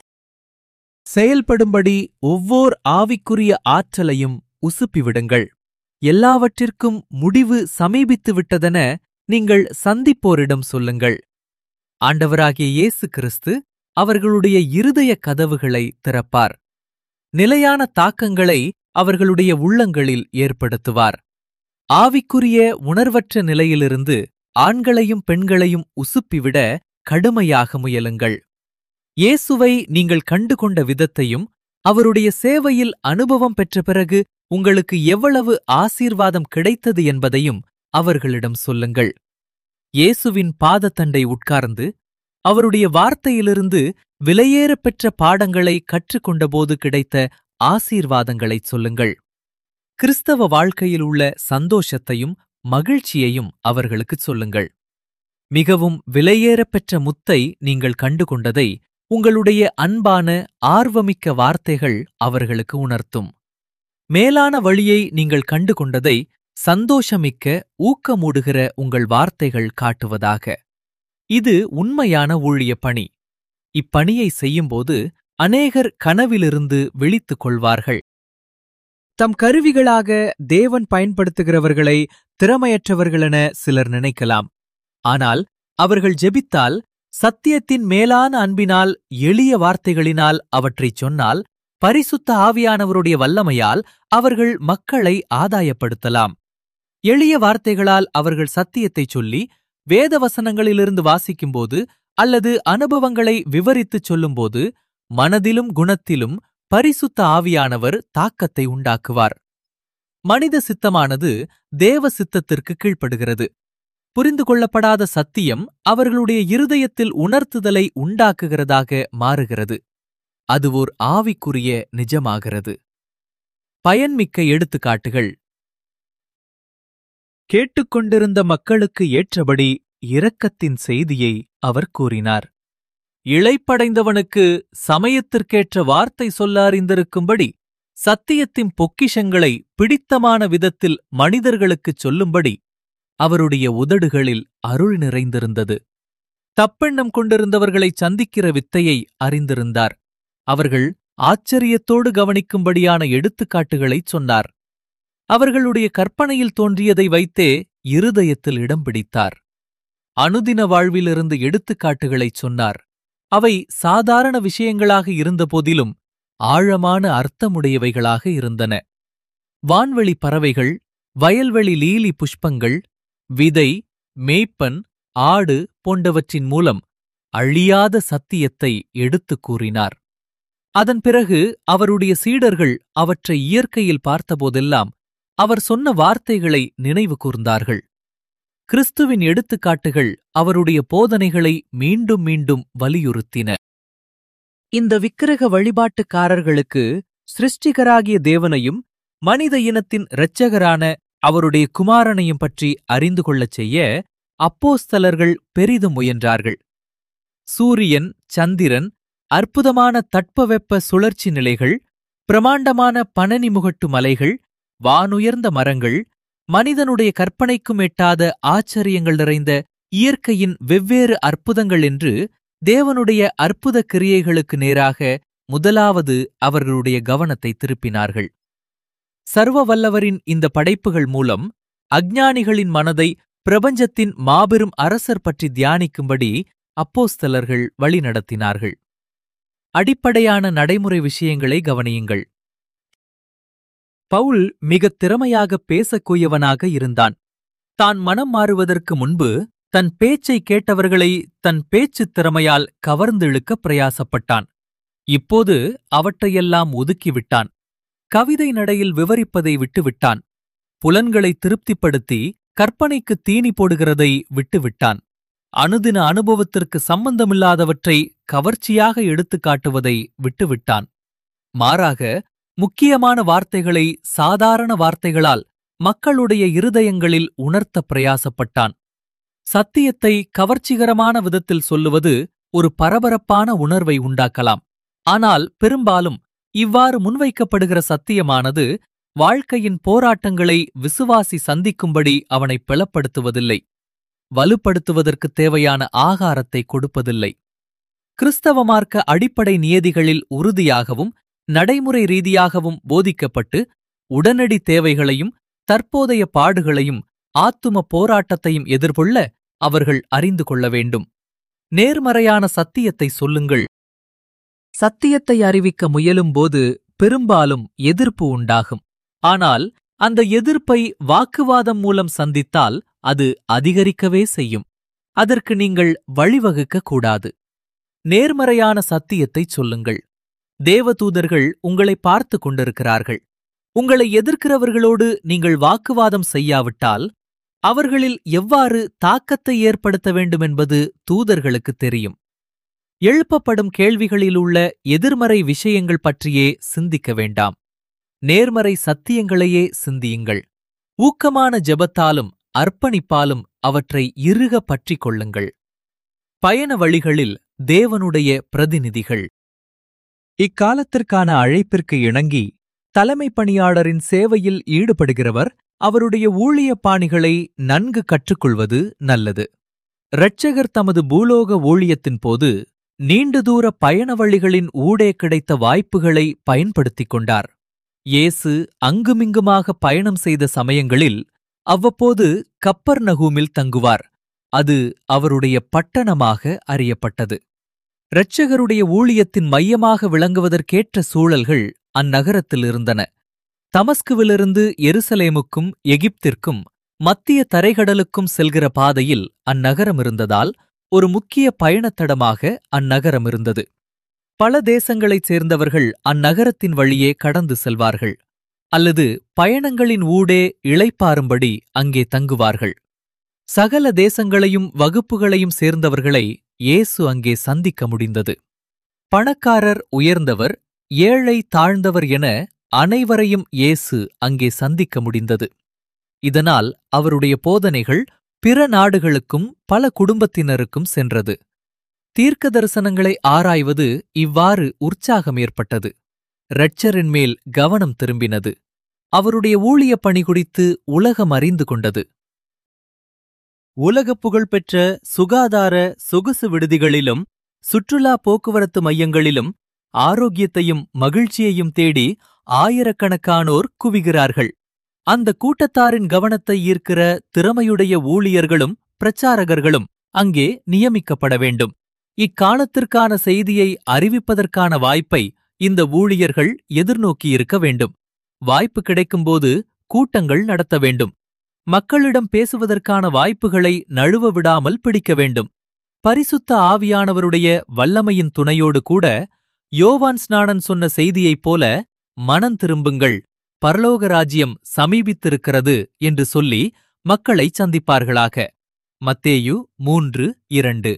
செயல்படும்படி ஒவ்வோர் ஆவிக்குரிய ஆற்றலையும் உசுப்பிவிடுங்கள் எல்லாவற்றிற்கும் முடிவு சமீபித்து விட்டதென நீங்கள் சந்திப்போரிடம் சொல்லுங்கள் ஆண்டவராகிய இயேசு கிறிஸ்து அவர்களுடைய இருதய கதவுகளை திறப்பார் நிலையான தாக்கங்களை அவர்களுடைய உள்ளங்களில் ஏற்படுத்துவார் ஆவிக்குரிய உணர்வற்ற நிலையிலிருந்து ஆண்களையும் பெண்களையும் உசுப்பிவிட கடுமையாக முயலுங்கள் இயேசுவை நீங்கள் கண்டுகொண்ட விதத்தையும் அவருடைய சேவையில் அனுபவம் பெற்ற பிறகு உங்களுக்கு எவ்வளவு ஆசீர்வாதம் கிடைத்தது என்பதையும் அவர்களிடம் சொல்லுங்கள் இயேசுவின் பாதத்தண்டை உட்கார்ந்து அவருடைய வார்த்தையிலிருந்து விலையேறப் பெற்ற பாடங்களை கற்றுக்கொண்டபோது கிடைத்த ஆசீர்வாதங்களைச் சொல்லுங்கள் கிறிஸ்தவ வாழ்க்கையில் உள்ள சந்தோஷத்தையும் மகிழ்ச்சியையும் அவர்களுக்குச் சொல்லுங்கள் மிகவும் விலையேறப் பெற்ற முத்தை நீங்கள் கண்டுகொண்டதை உங்களுடைய அன்பான ஆர்வமிக்க வார்த்தைகள் அவர்களுக்கு உணர்த்தும் மேலான வழியை நீங்கள் கண்டுகொண்டதை சந்தோஷமிக்க ஊக்கமூடுகிற உங்கள் வார்த்தைகள் காட்டுவதாக இது உண்மையான ஊழிய பணி இப்பணியை செய்யும்போது அநேகர் கனவிலிருந்து விழித்துக் கொள்வார்கள் தம் கருவிகளாக தேவன் பயன்படுத்துகிறவர்களை திறமையற்றவர்களென சிலர் நினைக்கலாம் ஆனால் அவர்கள் ஜெபித்தால் சத்தியத்தின் மேலான அன்பினால் எளிய வார்த்தைகளினால் அவற்றைச் சொன்னால் பரிசுத்த ஆவியானவருடைய வல்லமையால் அவர்கள் மக்களை ஆதாயப்படுத்தலாம் எளிய வார்த்தைகளால் அவர்கள் சத்தியத்தைச் சொல்லி வேத வசனங்களிலிருந்து வாசிக்கும்போது அல்லது அனுபவங்களை விவரித்துச் சொல்லும்போது மனதிலும் குணத்திலும் பரிசுத்த ஆவியானவர் தாக்கத்தை உண்டாக்குவார் மனித சித்தமானது தேவ சித்தத்திற்கு கீழ்ப்படுகிறது புரிந்து கொள்ளப்படாத சத்தியம் அவர்களுடைய இருதயத்தில் உணர்த்துதலை உண்டாக்குகிறதாக மாறுகிறது அது ஓர் ஆவிக்குரிய நிஜமாகிறது பயன்மிக்க எடுத்துக்காட்டுகள் கேட்டுக்கொண்டிருந்த மக்களுக்கு ஏற்றபடி இரக்கத்தின் செய்தியை அவர் கூறினார் இளைப்படைந்தவனுக்கு சமயத்திற்கேற்ற வார்த்தை சொல்ல அறிந்திருக்கும்படி சத்தியத்தின் பொக்கிஷங்களை பிடித்தமான விதத்தில் மனிதர்களுக்குச் சொல்லும்படி அவருடைய உதடுகளில் அருள் நிறைந்திருந்தது தப்பெண்ணம் கொண்டிருந்தவர்களைச் சந்திக்கிற வித்தையை அறிந்திருந்தார் அவர்கள் ஆச்சரியத்தோடு கவனிக்கும்படியான எடுத்துக்காட்டுகளைச் சொன்னார் அவர்களுடைய கற்பனையில் தோன்றியதை வைத்தே இருதயத்தில் இடம் பிடித்தார் அனுதின வாழ்விலிருந்து எடுத்துக்காட்டுகளைச் சொன்னார் அவை சாதாரண விஷயங்களாக இருந்தபோதிலும் ஆழமான அர்த்தமுடையவைகளாக இருந்தன வான்வெளி பறவைகள் வயல்வெளி லீலி புஷ்பங்கள் விதை மேய்ப்பன் ஆடு போன்றவற்றின் மூலம் அழியாத சத்தியத்தை எடுத்துக் கூறினார் அதன் பிறகு அவருடைய சீடர்கள் அவற்றை இயற்கையில் பார்த்தபோதெல்லாம் அவர் சொன்ன வார்த்தைகளை நினைவு கூர்ந்தார்கள் கிறிஸ்துவின் எடுத்துக்காட்டுகள் அவருடைய போதனைகளை மீண்டும் மீண்டும் வலியுறுத்தின இந்த விக்கிரக வழிபாட்டுக்காரர்களுக்கு சிருஷ்டிகராகிய தேவனையும் மனித இனத்தின் இரட்சகரான அவருடைய குமாரனையும் பற்றி அறிந்து கொள்ளச் செய்ய அப்போஸ்தலர்கள் பெரிதும் முயன்றார்கள் சூரியன் சந்திரன் அற்புதமான தட்பவெப்ப சுழற்சி நிலைகள் பிரமாண்டமான பனனி முகட்டு மலைகள் வானுயர்ந்த மரங்கள் மனிதனுடைய கற்பனைக்கும் எட்டாத ஆச்சரியங்கள் நிறைந்த இயற்கையின் வெவ்வேறு அற்புதங்கள் என்று தேவனுடைய அற்புத கிரியைகளுக்கு நேராக முதலாவது அவர்களுடைய கவனத்தை திருப்பினார்கள் சர்வ வல்லவரின் இந்த படைப்புகள் மூலம் அஞ்ஞானிகளின் மனதை பிரபஞ்சத்தின் மாபெரும் அரசர் பற்றி தியானிக்கும்படி அப்போஸ்தலர்கள் வழிநடத்தினார்கள் அடிப்படையான நடைமுறை விஷயங்களை கவனியுங்கள் பவுல் மிகத் திறமையாக பேசக்கூடியவனாக இருந்தான் தான் மனம் மாறுவதற்கு முன்பு தன் பேச்சை கேட்டவர்களை தன் பேச்சுத் திறமையால் கவர்ந்திழுக்க பிரயாசப்பட்டான் இப்போது அவற்றையெல்லாம் ஒதுக்கிவிட்டான் கவிதை நடையில் விவரிப்பதை விட்டுவிட்டான் புலன்களை திருப்திப்படுத்தி கற்பனைக்கு தீனி போடுகிறதை விட்டுவிட்டான் அனுதின அனுபவத்திற்கு சம்பந்தமில்லாதவற்றை கவர்ச்சியாக எடுத்துக் காட்டுவதை விட்டுவிட்டான் மாறாக முக்கியமான வார்த்தைகளை சாதாரண வார்த்தைகளால் மக்களுடைய இருதயங்களில் உணர்த்த பிரயாசப்பட்டான் சத்தியத்தை கவர்ச்சிகரமான விதத்தில் சொல்லுவது ஒரு பரபரப்பான உணர்வை உண்டாக்கலாம் ஆனால் பெரும்பாலும் இவ்வாறு முன்வைக்கப்படுகிற சத்தியமானது வாழ்க்கையின் போராட்டங்களை விசுவாசி சந்திக்கும்படி அவனை பிளப்படுத்துவதில்லை வலுப்படுத்துவதற்குத் தேவையான ஆகாரத்தை கொடுப்பதில்லை கிறிஸ்தவ மார்க்க அடிப்படை நியதிகளில் உறுதியாகவும் நடைமுறை ரீதியாகவும் போதிக்கப்பட்டு உடனடி தேவைகளையும் தற்போதைய பாடுகளையும் ஆத்தும போராட்டத்தையும் எதிர்கொள்ள அவர்கள் அறிந்து கொள்ள வேண்டும் நேர்மறையான சத்தியத்தை சொல்லுங்கள் சத்தியத்தை அறிவிக்க முயலும்போது பெரும்பாலும் எதிர்ப்பு உண்டாகும் ஆனால் அந்த எதிர்ப்பை வாக்குவாதம் மூலம் சந்தித்தால் அது அதிகரிக்கவே செய்யும் அதற்கு நீங்கள் வழிவகுக்க கூடாது நேர்மறையான சத்தியத்தை சொல்லுங்கள் தேவதூதர்கள் உங்களை பார்த்து கொண்டிருக்கிறார்கள் உங்களை எதிர்க்கிறவர்களோடு நீங்கள் வாக்குவாதம் செய்யாவிட்டால் அவர்களில் எவ்வாறு தாக்கத்தை ஏற்படுத்த வேண்டுமென்பது தூதர்களுக்கு தெரியும் எழுப்பப்படும் கேள்விகளில் உள்ள எதிர்மறை விஷயங்கள் பற்றியே சிந்திக்க வேண்டாம் நேர்மறை சத்தியங்களையே சிந்தியுங்கள் ஊக்கமான ஜெபத்தாலும் அர்ப்பணிப்பாலும் அவற்றை இறுக பற்றிக் கொள்ளுங்கள் பயண வழிகளில் தேவனுடைய பிரதிநிதிகள் இக்காலத்திற்கான அழைப்பிற்கு இணங்கி தலைமை பணியாளரின் சேவையில் ஈடுபடுகிறவர் அவருடைய ஊழிய பாணிகளை நன்கு கற்றுக்கொள்வது நல்லது இரட்சகர் தமது பூலோக ஊழியத்தின் போது நீண்ட தூர பயண வழிகளின் ஊடே கிடைத்த வாய்ப்புகளை பயன்படுத்திக் கொண்டார் இயேசு அங்குமிங்குமாக பயணம் செய்த சமயங்களில் அவ்வப்போது கப்பர் நகூமில் தங்குவார் அது அவருடைய பட்டணமாக அறியப்பட்டது இரட்சகருடைய ஊழியத்தின் மையமாக விளங்குவதற்கேற்ற சூழல்கள் அந்நகரத்தில் இருந்தன தமஸ்குவிலிருந்து எருசலேமுக்கும் எகிப்திற்கும் மத்திய தரைகடலுக்கும் செல்கிற பாதையில் அந்நகரம் இருந்ததால் ஒரு முக்கிய பயணத்தடமாக அந்நகரம் இருந்தது பல தேசங்களைச் சேர்ந்தவர்கள் அந்நகரத்தின் வழியே கடந்து செல்வார்கள் அல்லது பயணங்களின் ஊடே இளைப்பாறும்படி அங்கே தங்குவார்கள் சகல தேசங்களையும் வகுப்புகளையும் சேர்ந்தவர்களை இயேசு அங்கே சந்திக்க முடிந்தது பணக்காரர் உயர்ந்தவர் ஏழை தாழ்ந்தவர் என அனைவரையும் இயேசு அங்கே சந்திக்க முடிந்தது இதனால் அவருடைய போதனைகள் பிற நாடுகளுக்கும் பல குடும்பத்தினருக்கும் சென்றது தீர்க்க தரிசனங்களை ஆராய்வது இவ்வாறு உற்சாகம் ஏற்பட்டது இரட்சரின் மேல் கவனம் திரும்பினது அவருடைய ஊழியப் பணி குறித்து உலகம் அறிந்து கொண்டது உலகப் புகழ்பெற்ற சுகாதார சொகுசு விடுதிகளிலும் சுற்றுலா போக்குவரத்து மையங்களிலும் ஆரோக்கியத்தையும் மகிழ்ச்சியையும் தேடி ஆயிரக்கணக்கானோர் குவிகிறார்கள் அந்த கூட்டத்தாரின் கவனத்தை ஈர்க்கிற திறமையுடைய ஊழியர்களும் பிரச்சாரகர்களும் அங்கே நியமிக்கப்பட வேண்டும் இக்காலத்திற்கான செய்தியை அறிவிப்பதற்கான வாய்ப்பை இந்த ஊழியர்கள் எதிர்நோக்கியிருக்க வேண்டும் வாய்ப்பு கிடைக்கும்போது கூட்டங்கள் நடத்த வேண்டும் மக்களிடம் பேசுவதற்கான வாய்ப்புகளை நழுவ விடாமல் பிடிக்க வேண்டும் பரிசுத்த ஆவியானவருடைய வல்லமையின் துணையோடு கூட யோவான் ஸ்நானன் சொன்ன செய்தியைப் போல மனம் திரும்புங்கள் பரலோக ராஜ்யம் சமீபித்திருக்கிறது என்று சொல்லி மக்களை சந்திப்பார்களாக மத்தேயு மூன்று இரண்டு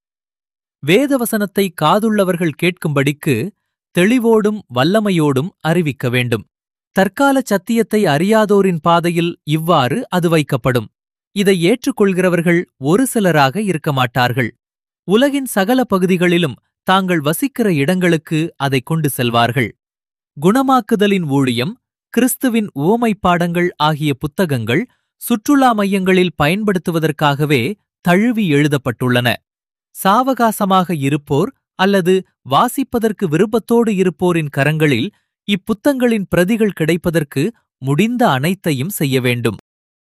வேதவசனத்தை காதுள்ளவர்கள் கேட்கும்படிக்கு தெளிவோடும் வல்லமையோடும் அறிவிக்க வேண்டும் தற்கால சத்தியத்தை அறியாதோரின் பாதையில் இவ்வாறு அது வைக்கப்படும் இதை ஏற்றுக்கொள்கிறவர்கள் ஒரு சிலராக இருக்க மாட்டார்கள் உலகின் சகல பகுதிகளிலும் தாங்கள் வசிக்கிற இடங்களுக்கு அதை கொண்டு செல்வார்கள் குணமாக்குதலின் ஊழியம் கிறிஸ்துவின் உவமை பாடங்கள் ஆகிய புத்தகங்கள் சுற்றுலா மையங்களில் பயன்படுத்துவதற்காகவே தழுவி எழுதப்பட்டுள்ளன சாவகாசமாக இருப்போர் அல்லது வாசிப்பதற்கு விருப்பத்தோடு இருப்போரின் கரங்களில் இப்புத்தங்களின் பிரதிகள் கிடைப்பதற்கு முடிந்த அனைத்தையும் செய்ய வேண்டும்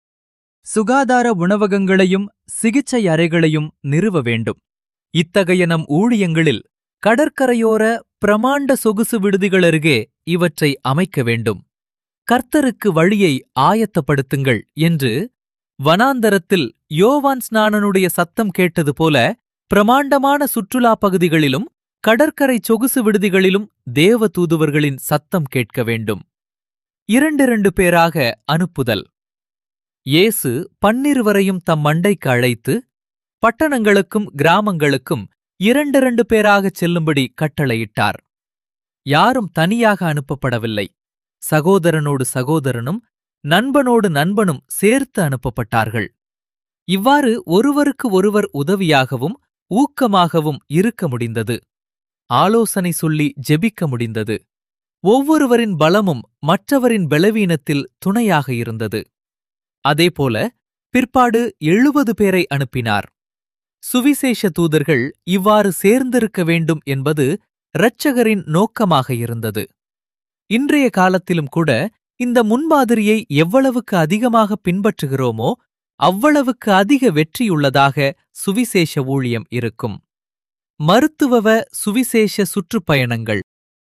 சுகாதார உணவகங்களையும் சிகிச்சை அறைகளையும் நிறுவ வேண்டும் இத்தகைய நம் ஊழியங்களில் கடற்கரையோர பிரமாண்ட சொகுசு விடுதிகளருகே இவற்றை அமைக்க வேண்டும் கர்த்தருக்கு வழியை ஆயத்தப்படுத்துங்கள் என்று வனாந்தரத்தில் யோவான் ஸ்நானனுடைய சத்தம் கேட்டது போல பிரமாண்டமான சுற்றுலா பகுதிகளிலும் கடற்கரை சொகுசு விடுதிகளிலும் தேவ தூதுவர்களின் சத்தம் கேட்க வேண்டும் இரண்டிரண்டு பேராக அனுப்புதல் இயேசு பன்னிருவரையும் தம் மண்டைக்கு அழைத்து பட்டணங்களுக்கும் கிராமங்களுக்கும் இரண்டிரண்டு பேராகச் செல்லும்படி கட்டளையிட்டார் யாரும் தனியாக அனுப்பப்படவில்லை சகோதரனோடு சகோதரனும் நண்பனோடு நண்பனும் சேர்த்து அனுப்பப்பட்டார்கள் இவ்வாறு ஒருவருக்கு ஒருவர் உதவியாகவும் ஊக்கமாகவும் இருக்க முடிந்தது ஆலோசனை சொல்லி ஜெபிக்க முடிந்தது ஒவ்வொருவரின் பலமும் மற்றவரின் பலவீனத்தில் துணையாக இருந்தது அதேபோல பிற்பாடு எழுபது பேரை அனுப்பினார் சுவிசேஷ தூதர்கள் இவ்வாறு சேர்ந்திருக்க வேண்டும் என்பது இரட்சகரின் நோக்கமாக இருந்தது இன்றைய காலத்திலும் கூட இந்த முன்மாதிரியை எவ்வளவுக்கு அதிகமாக பின்பற்றுகிறோமோ அவ்வளவுக்கு அதிக வெற்றியுள்ளதாக சுவிசேஷ ஊழியம் இருக்கும் மருத்துவவ சுவிசேஷ சுற்றுப்பயணங்கள்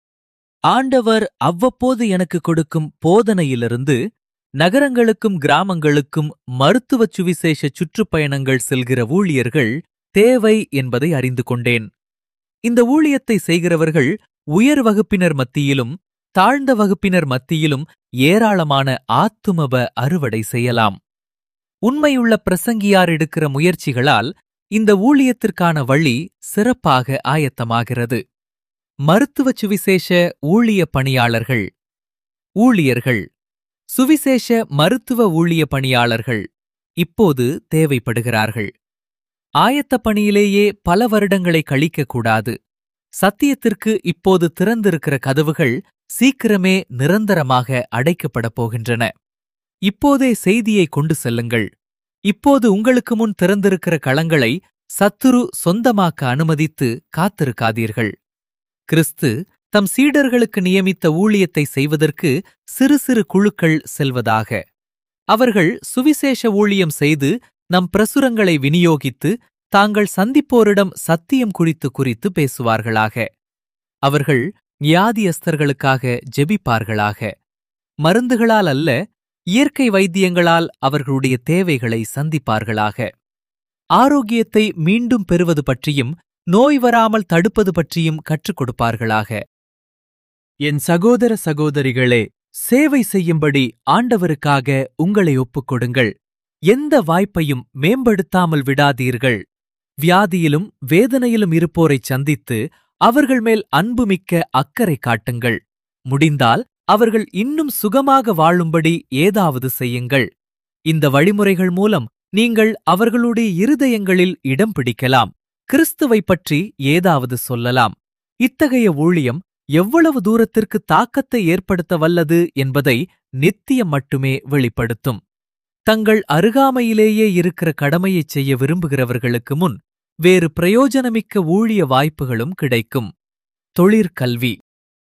ஆண்டவர் அவ்வப்போது எனக்கு கொடுக்கும் போதனையிலிருந்து நகரங்களுக்கும் கிராமங்களுக்கும் மருத்துவ சுவிசேஷ சுற்றுப்பயணங்கள் செல்கிற ஊழியர்கள் தேவை என்பதை அறிந்து கொண்டேன் இந்த ஊழியத்தை செய்கிறவர்கள் உயர் வகுப்பினர் மத்தியிலும் தாழ்ந்த வகுப்பினர் மத்தியிலும் ஏராளமான ஆத்துமப அறுவடை செய்யலாம் உண்மையுள்ள பிரசங்கியார் எடுக்கிற முயற்சிகளால் இந்த ஊழியத்திற்கான வழி சிறப்பாக ஆயத்தமாகிறது மருத்துவ சுவிசேஷ ஊழிய பணியாளர்கள் ஊழியர்கள் சுவிசேஷ மருத்துவ ஊழிய பணியாளர்கள் இப்போது தேவைப்படுகிறார்கள் ஆயத்த பணியிலேயே பல வருடங்களை கழிக்கக்கூடாது சத்தியத்திற்கு இப்போது திறந்திருக்கிற கதவுகள் சீக்கிரமே நிரந்தரமாக அடைக்கப்படப் போகின்றன இப்போதே செய்தியை கொண்டு செல்லுங்கள் இப்போது உங்களுக்கு முன் திறந்திருக்கிற களங்களை சத்துரு சொந்தமாக்க அனுமதித்து காத்திருக்காதீர்கள் கிறிஸ்து தம் சீடர்களுக்கு நியமித்த ஊழியத்தை செய்வதற்கு சிறு சிறு குழுக்கள் செல்வதாக அவர்கள் சுவிசேஷ ஊழியம் செய்து நம் பிரசுரங்களை விநியோகித்து தாங்கள் சந்திப்போரிடம் சத்தியம் குறித்து குறித்து பேசுவார்களாக அவர்கள் வியாதியஸ்தர்களுக்காக ஜெபிப்பார்களாக மருந்துகளால் அல்ல இயற்கை வைத்தியங்களால் அவர்களுடைய தேவைகளை சந்திப்பார்களாக ஆரோக்கியத்தை மீண்டும் பெறுவது பற்றியும் நோய் வராமல் தடுப்பது பற்றியும் கற்றுக் கொடுப்பார்களாக என் சகோதர சகோதரிகளே சேவை செய்யும்படி ஆண்டவருக்காக உங்களை ஒப்புக்கொடுங்கள் எந்த வாய்ப்பையும் மேம்படுத்தாமல் விடாதீர்கள் வியாதியிலும் வேதனையிலும் இருப்போரைச் சந்தித்து அவர்கள் மேல் அன்புமிக்க அக்கறை காட்டுங்கள் முடிந்தால் அவர்கள் இன்னும் சுகமாக வாழும்படி ஏதாவது செய்யுங்கள் இந்த வழிமுறைகள் மூலம் நீங்கள் அவர்களுடைய இருதயங்களில் இடம் பிடிக்கலாம் கிறிஸ்துவை பற்றி ஏதாவது சொல்லலாம் இத்தகைய ஊழியம் எவ்வளவு தூரத்திற்கு தாக்கத்தை ஏற்படுத்த வல்லது என்பதை நித்தியம் மட்டுமே வெளிப்படுத்தும் தங்கள் அருகாமையிலேயே இருக்கிற கடமையைச் செய்ய விரும்புகிறவர்களுக்கு முன் வேறு பிரயோஜனமிக்க ஊழிய வாய்ப்புகளும் கிடைக்கும் தொழிற்கல்வி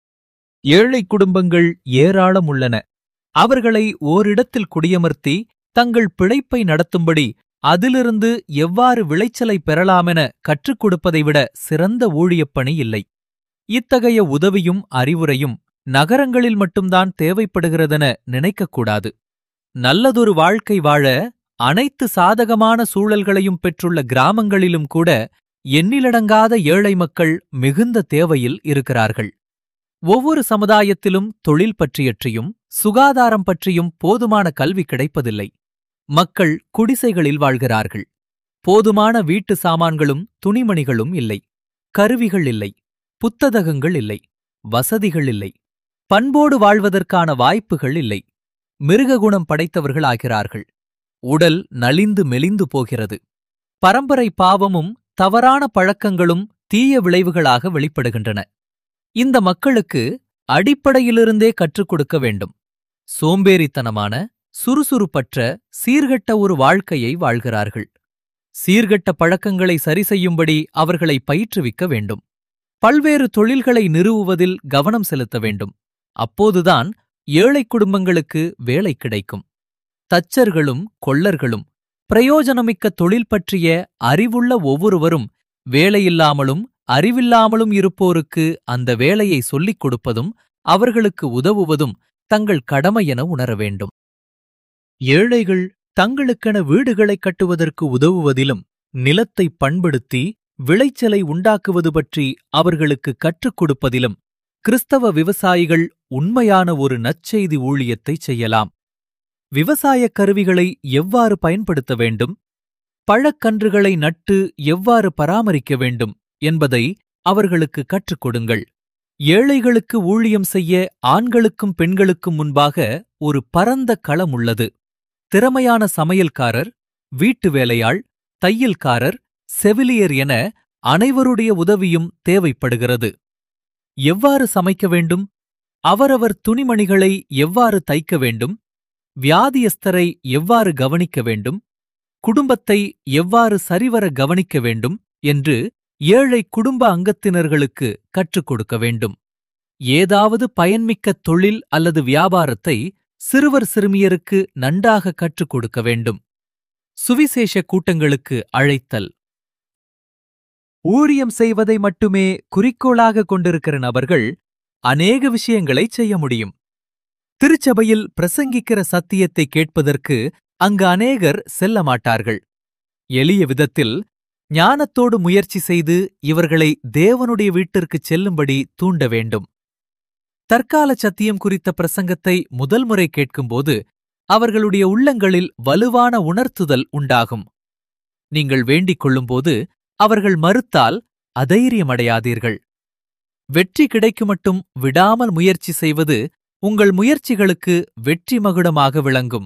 ஏழை குடும்பங்கள் ஏராளம் உள்ளன அவர்களை ஓரிடத்தில் குடியமர்த்தி தங்கள் பிழைப்பை நடத்தும்படி அதிலிருந்து எவ்வாறு விளைச்சலை பெறலாமென கற்றுக் கொடுப்பதை விட சிறந்த ஊழியப் பணி இல்லை இத்தகைய உதவியும் அறிவுரையும் நகரங்களில் மட்டும்தான் தேவைப்படுகிறதென நினைக்கக்கூடாது நல்லதொரு வாழ்க்கை வாழ அனைத்து சாதகமான சூழல்களையும் பெற்றுள்ள கிராமங்களிலும் கூட எண்ணிலடங்காத ஏழை மக்கள் மிகுந்த தேவையில் இருக்கிறார்கள் ஒவ்வொரு சமுதாயத்திலும் தொழில் பற்றியற்றியும் சுகாதாரம் பற்றியும் போதுமான கல்வி கிடைப்பதில்லை மக்கள் குடிசைகளில் வாழ்கிறார்கள் போதுமான வீட்டு சாமான்களும் துணிமணிகளும் இல்லை கருவிகள் இல்லை புத்தகங்கள் இல்லை வசதிகள் இல்லை பண்போடு வாழ்வதற்கான வாய்ப்புகள் இல்லை மிருககுணம் படைத்தவர்கள் ஆகிறார்கள் உடல் நலிந்து மெலிந்து போகிறது பரம்பரை பாவமும் தவறான பழக்கங்களும் தீய விளைவுகளாக வெளிப்படுகின்றன இந்த மக்களுக்கு அடிப்படையிலிருந்தே கற்றுக் கொடுக்க வேண்டும் சோம்பேறித்தனமான சுறுசுறுப்பற்ற சீர்கெட்ட ஒரு வாழ்க்கையை வாழ்கிறார்கள் சீர்கெட்ட பழக்கங்களை சரி செய்யும்படி அவர்களை பயிற்றுவிக்க வேண்டும் பல்வேறு தொழில்களை நிறுவுவதில் கவனம் செலுத்த வேண்டும் அப்போதுதான் ஏழை குடும்பங்களுக்கு வேலை கிடைக்கும் தச்சர்களும் கொள்ளர்களும் பிரயோஜனமிக்க தொழில் பற்றிய அறிவுள்ள ஒவ்வொருவரும் வேலையில்லாமலும் அறிவில்லாமலும் இருப்போருக்கு அந்த வேலையை சொல்லிக் கொடுப்பதும் அவர்களுக்கு உதவுவதும் தங்கள் கடமையென உணர வேண்டும் ஏழைகள் தங்களுக்கென வீடுகளைக் கட்டுவதற்கு உதவுவதிலும் நிலத்தை பண்படுத்தி விளைச்சலை உண்டாக்குவது பற்றி அவர்களுக்கு கற்றுக் கொடுப்பதிலும் கிறிஸ்தவ விவசாயிகள் உண்மையான ஒரு நற்செய்தி ஊழியத்தை செய்யலாம் விவசாயக் கருவிகளை எவ்வாறு பயன்படுத்த வேண்டும் பழக்கன்றுகளை நட்டு எவ்வாறு பராமரிக்க வேண்டும் என்பதை அவர்களுக்கு கற்றுக் கொடுங்கள் ஏழைகளுக்கு ஊழியம் செய்ய ஆண்களுக்கும் பெண்களுக்கும் முன்பாக ஒரு பரந்த களம் உள்ளது திறமையான சமையல்காரர் வீட்டு வேலையாள் தையல்காரர் செவிலியர் என அனைவருடைய உதவியும் தேவைப்படுகிறது எவ்வாறு சமைக்க வேண்டும் அவரவர் துணிமணிகளை எவ்வாறு தைக்க வேண்டும் வியாதியஸ்தரை எவ்வாறு கவனிக்க வேண்டும் குடும்பத்தை எவ்வாறு சரிவர கவனிக்க வேண்டும் என்று ஏழை குடும்ப அங்கத்தினர்களுக்கு கற்றுக் கொடுக்க வேண்டும் ஏதாவது பயன்மிக்க தொழில் அல்லது வியாபாரத்தை சிறுவர் சிறுமியருக்கு நன்றாக கற்றுக் கொடுக்க வேண்டும் சுவிசேஷ கூட்டங்களுக்கு அழைத்தல் ஊழியம் செய்வதை மட்டுமே குறிக்கோளாக கொண்டிருக்கிற நபர்கள் அநேக விஷயங்களை செய்ய முடியும் திருச்சபையில் பிரசங்கிக்கிற சத்தியத்தை கேட்பதற்கு அங்கு அநேகர் செல்ல மாட்டார்கள் எளிய விதத்தில் ஞானத்தோடு முயற்சி செய்து இவர்களை தேவனுடைய வீட்டிற்குச் செல்லும்படி தூண்ட வேண்டும் தற்கால சத்தியம் குறித்த பிரசங்கத்தை முதல் முறை கேட்கும்போது அவர்களுடைய உள்ளங்களில் வலுவான உணர்த்துதல் உண்டாகும் நீங்கள் வேண்டிக் கொள்ளும்போது அவர்கள் மறுத்தால் அதைரியமடையாதீர்கள் வெற்றி கிடைக்குமட்டும் விடாமல் முயற்சி செய்வது உங்கள் முயற்சிகளுக்கு வெற்றி மகுடமாக விளங்கும்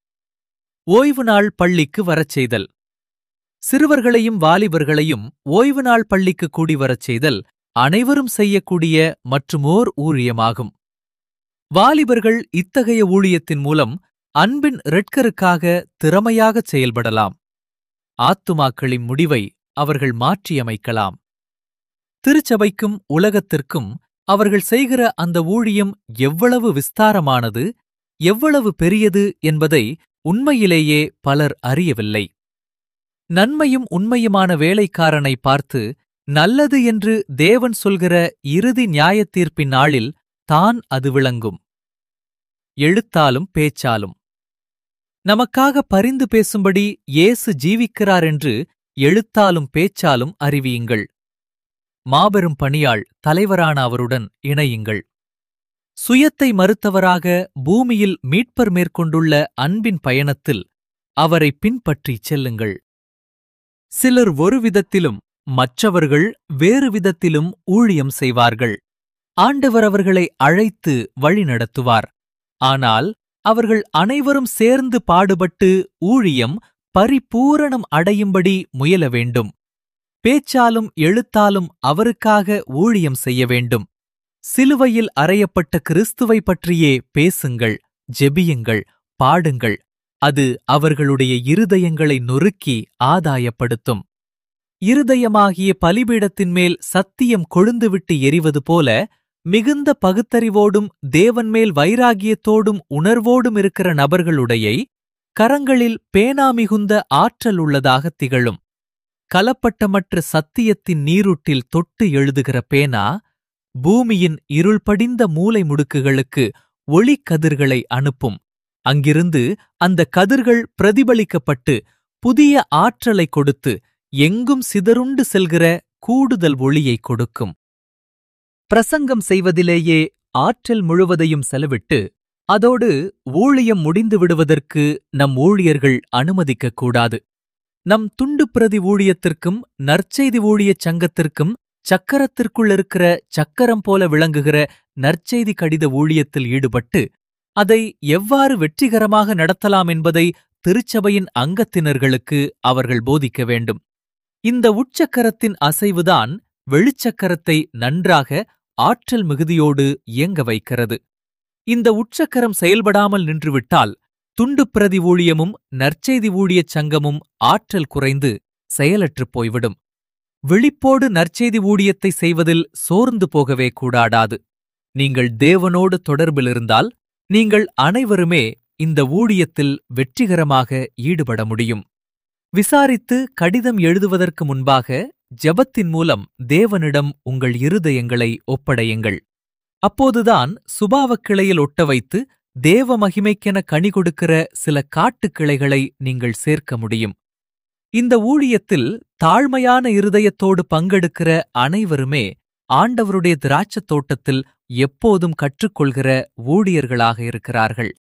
ஓய்வு நாள் பள்ளிக்கு வரச் செய்தல் சிறுவர்களையும் வாலிபர்களையும் ஓய்வு நாள் பள்ளிக்கு கூடி வரச் செய்தல் அனைவரும் செய்யக்கூடிய மற்றுமோர் ஊழியமாகும் வாலிபர்கள் இத்தகைய ஊழியத்தின் மூலம் அன்பின் ரெட்கருக்காக திறமையாகச் செயல்படலாம் ஆத்துமாக்களின் முடிவை அவர்கள் மாற்றியமைக்கலாம் திருச்சபைக்கும் உலகத்திற்கும் அவர்கள் செய்கிற அந்த ஊழியம் எவ்வளவு விஸ்தாரமானது எவ்வளவு பெரியது என்பதை உண்மையிலேயே பலர் அறியவில்லை நன்மையும் உண்மையுமான வேலைக்காரனை பார்த்து நல்லது என்று தேவன் சொல்கிற இறுதி நியாயத்தீர்ப்பின் நாளில் தான் அது விளங்கும் எழுத்தாலும் பேச்சாலும் நமக்காக பரிந்து பேசும்படி இயேசு ஜீவிக்கிறார் என்று எழுத்தாலும் பேச்சாலும் அறிவியுங்கள் மாபெரும் பணியாள் தலைவரான அவருடன் இணையுங்கள் சுயத்தை மறுத்தவராக பூமியில் மீட்பர் மேற்கொண்டுள்ள அன்பின் பயணத்தில் அவரை பின்பற்றிச் செல்லுங்கள் சிலர் ஒரு விதத்திலும் மற்றவர்கள் வேறு விதத்திலும் ஊழியம் செய்வார்கள் ஆண்டவர் அவர்களை அழைத்து வழிநடத்துவார் ஆனால் அவர்கள் அனைவரும் சேர்ந்து பாடுபட்டு ஊழியம் பரிபூரணம் அடையும்படி முயல வேண்டும் பேச்சாலும் எழுத்தாலும் அவருக்காக ஊழியம் செய்ய வேண்டும் சிலுவையில் அறையப்பட்ட கிறிஸ்துவை பற்றியே பேசுங்கள் ஜெபியுங்கள் பாடுங்கள் அது அவர்களுடைய இருதயங்களை நொறுக்கி ஆதாயப்படுத்தும் இருதயமாகிய பலிபீடத்தின் மேல் சத்தியம் கொழுந்துவிட்டு எரிவது போல மிகுந்த பகுத்தறிவோடும் தேவன் மேல் வைராகியத்தோடும் உணர்வோடும் இருக்கிற நபர்களுடையை கரங்களில் பேனா மிகுந்த ஆற்றல் உள்ளதாக திகழும் கலப்பட்டமற்ற சத்தியத்தின் நீருட்டில் தொட்டு எழுதுகிற பேனா பூமியின் இருள் படிந்த மூலை முடுக்குகளுக்கு ஒளிக்கதிர்களை அனுப்பும் அங்கிருந்து அந்த கதிர்கள் பிரதிபலிக்கப்பட்டு புதிய ஆற்றலை கொடுத்து எங்கும் சிதறுண்டு செல்கிற கூடுதல் ஒளியை கொடுக்கும் பிரசங்கம் செய்வதிலேயே ஆற்றல் முழுவதையும் செலவிட்டு அதோடு ஊழியம் முடிந்து விடுவதற்கு நம் ஊழியர்கள் அனுமதிக்கக் கூடாது நம் துண்டு பிரதி ஊழியத்திற்கும் நற்செய்தி ஊழியச் சங்கத்திற்கும் சக்கரத்திற்குள் இருக்கிற சக்கரம் போல விளங்குகிற நற்செய்தி கடித ஊழியத்தில் ஈடுபட்டு அதை எவ்வாறு வெற்றிகரமாக நடத்தலாம் என்பதை திருச்சபையின் அங்கத்தினர்களுக்கு அவர்கள் போதிக்க வேண்டும் இந்த உட்சக்கரத்தின் அசைவுதான் வெளிச்சக்கரத்தை நன்றாக ஆற்றல் மிகுதியோடு இயங்க வைக்கிறது இந்த உட்சக்கரம் செயல்படாமல் நின்றுவிட்டால் துண்டு பிரதி ஊழியமும் நற்செய்தி ஊழியச் சங்கமும் ஆற்றல் குறைந்து செயலற்றுப் போய்விடும் விழிப்போடு நற்செய்தி ஊழியத்தை செய்வதில் சோர்ந்து போகவே கூடாடாது நீங்கள் தேவனோடு தொடர்பிலிருந்தால் நீங்கள் அனைவருமே இந்த ஊழியத்தில் வெற்றிகரமாக ஈடுபட முடியும் விசாரித்து கடிதம் எழுதுவதற்கு முன்பாக ஜெபத்தின் மூலம் தேவனிடம் உங்கள் இருதயங்களை ஒப்படையுங்கள் அப்போதுதான் சுபாவக் கிளையில் ஒட்ட வைத்து தேவ மகிமைக்கென கனி கொடுக்கிற சில காட்டுக் கிளைகளை நீங்கள் சேர்க்க முடியும் இந்த ஊழியத்தில் தாழ்மையான இருதயத்தோடு பங்கெடுக்கிற அனைவருமே ஆண்டவருடைய திராட்சத் தோட்டத்தில் எப்போதும் கற்றுக்கொள்கிற ஊழியர்களாக இருக்கிறார்கள்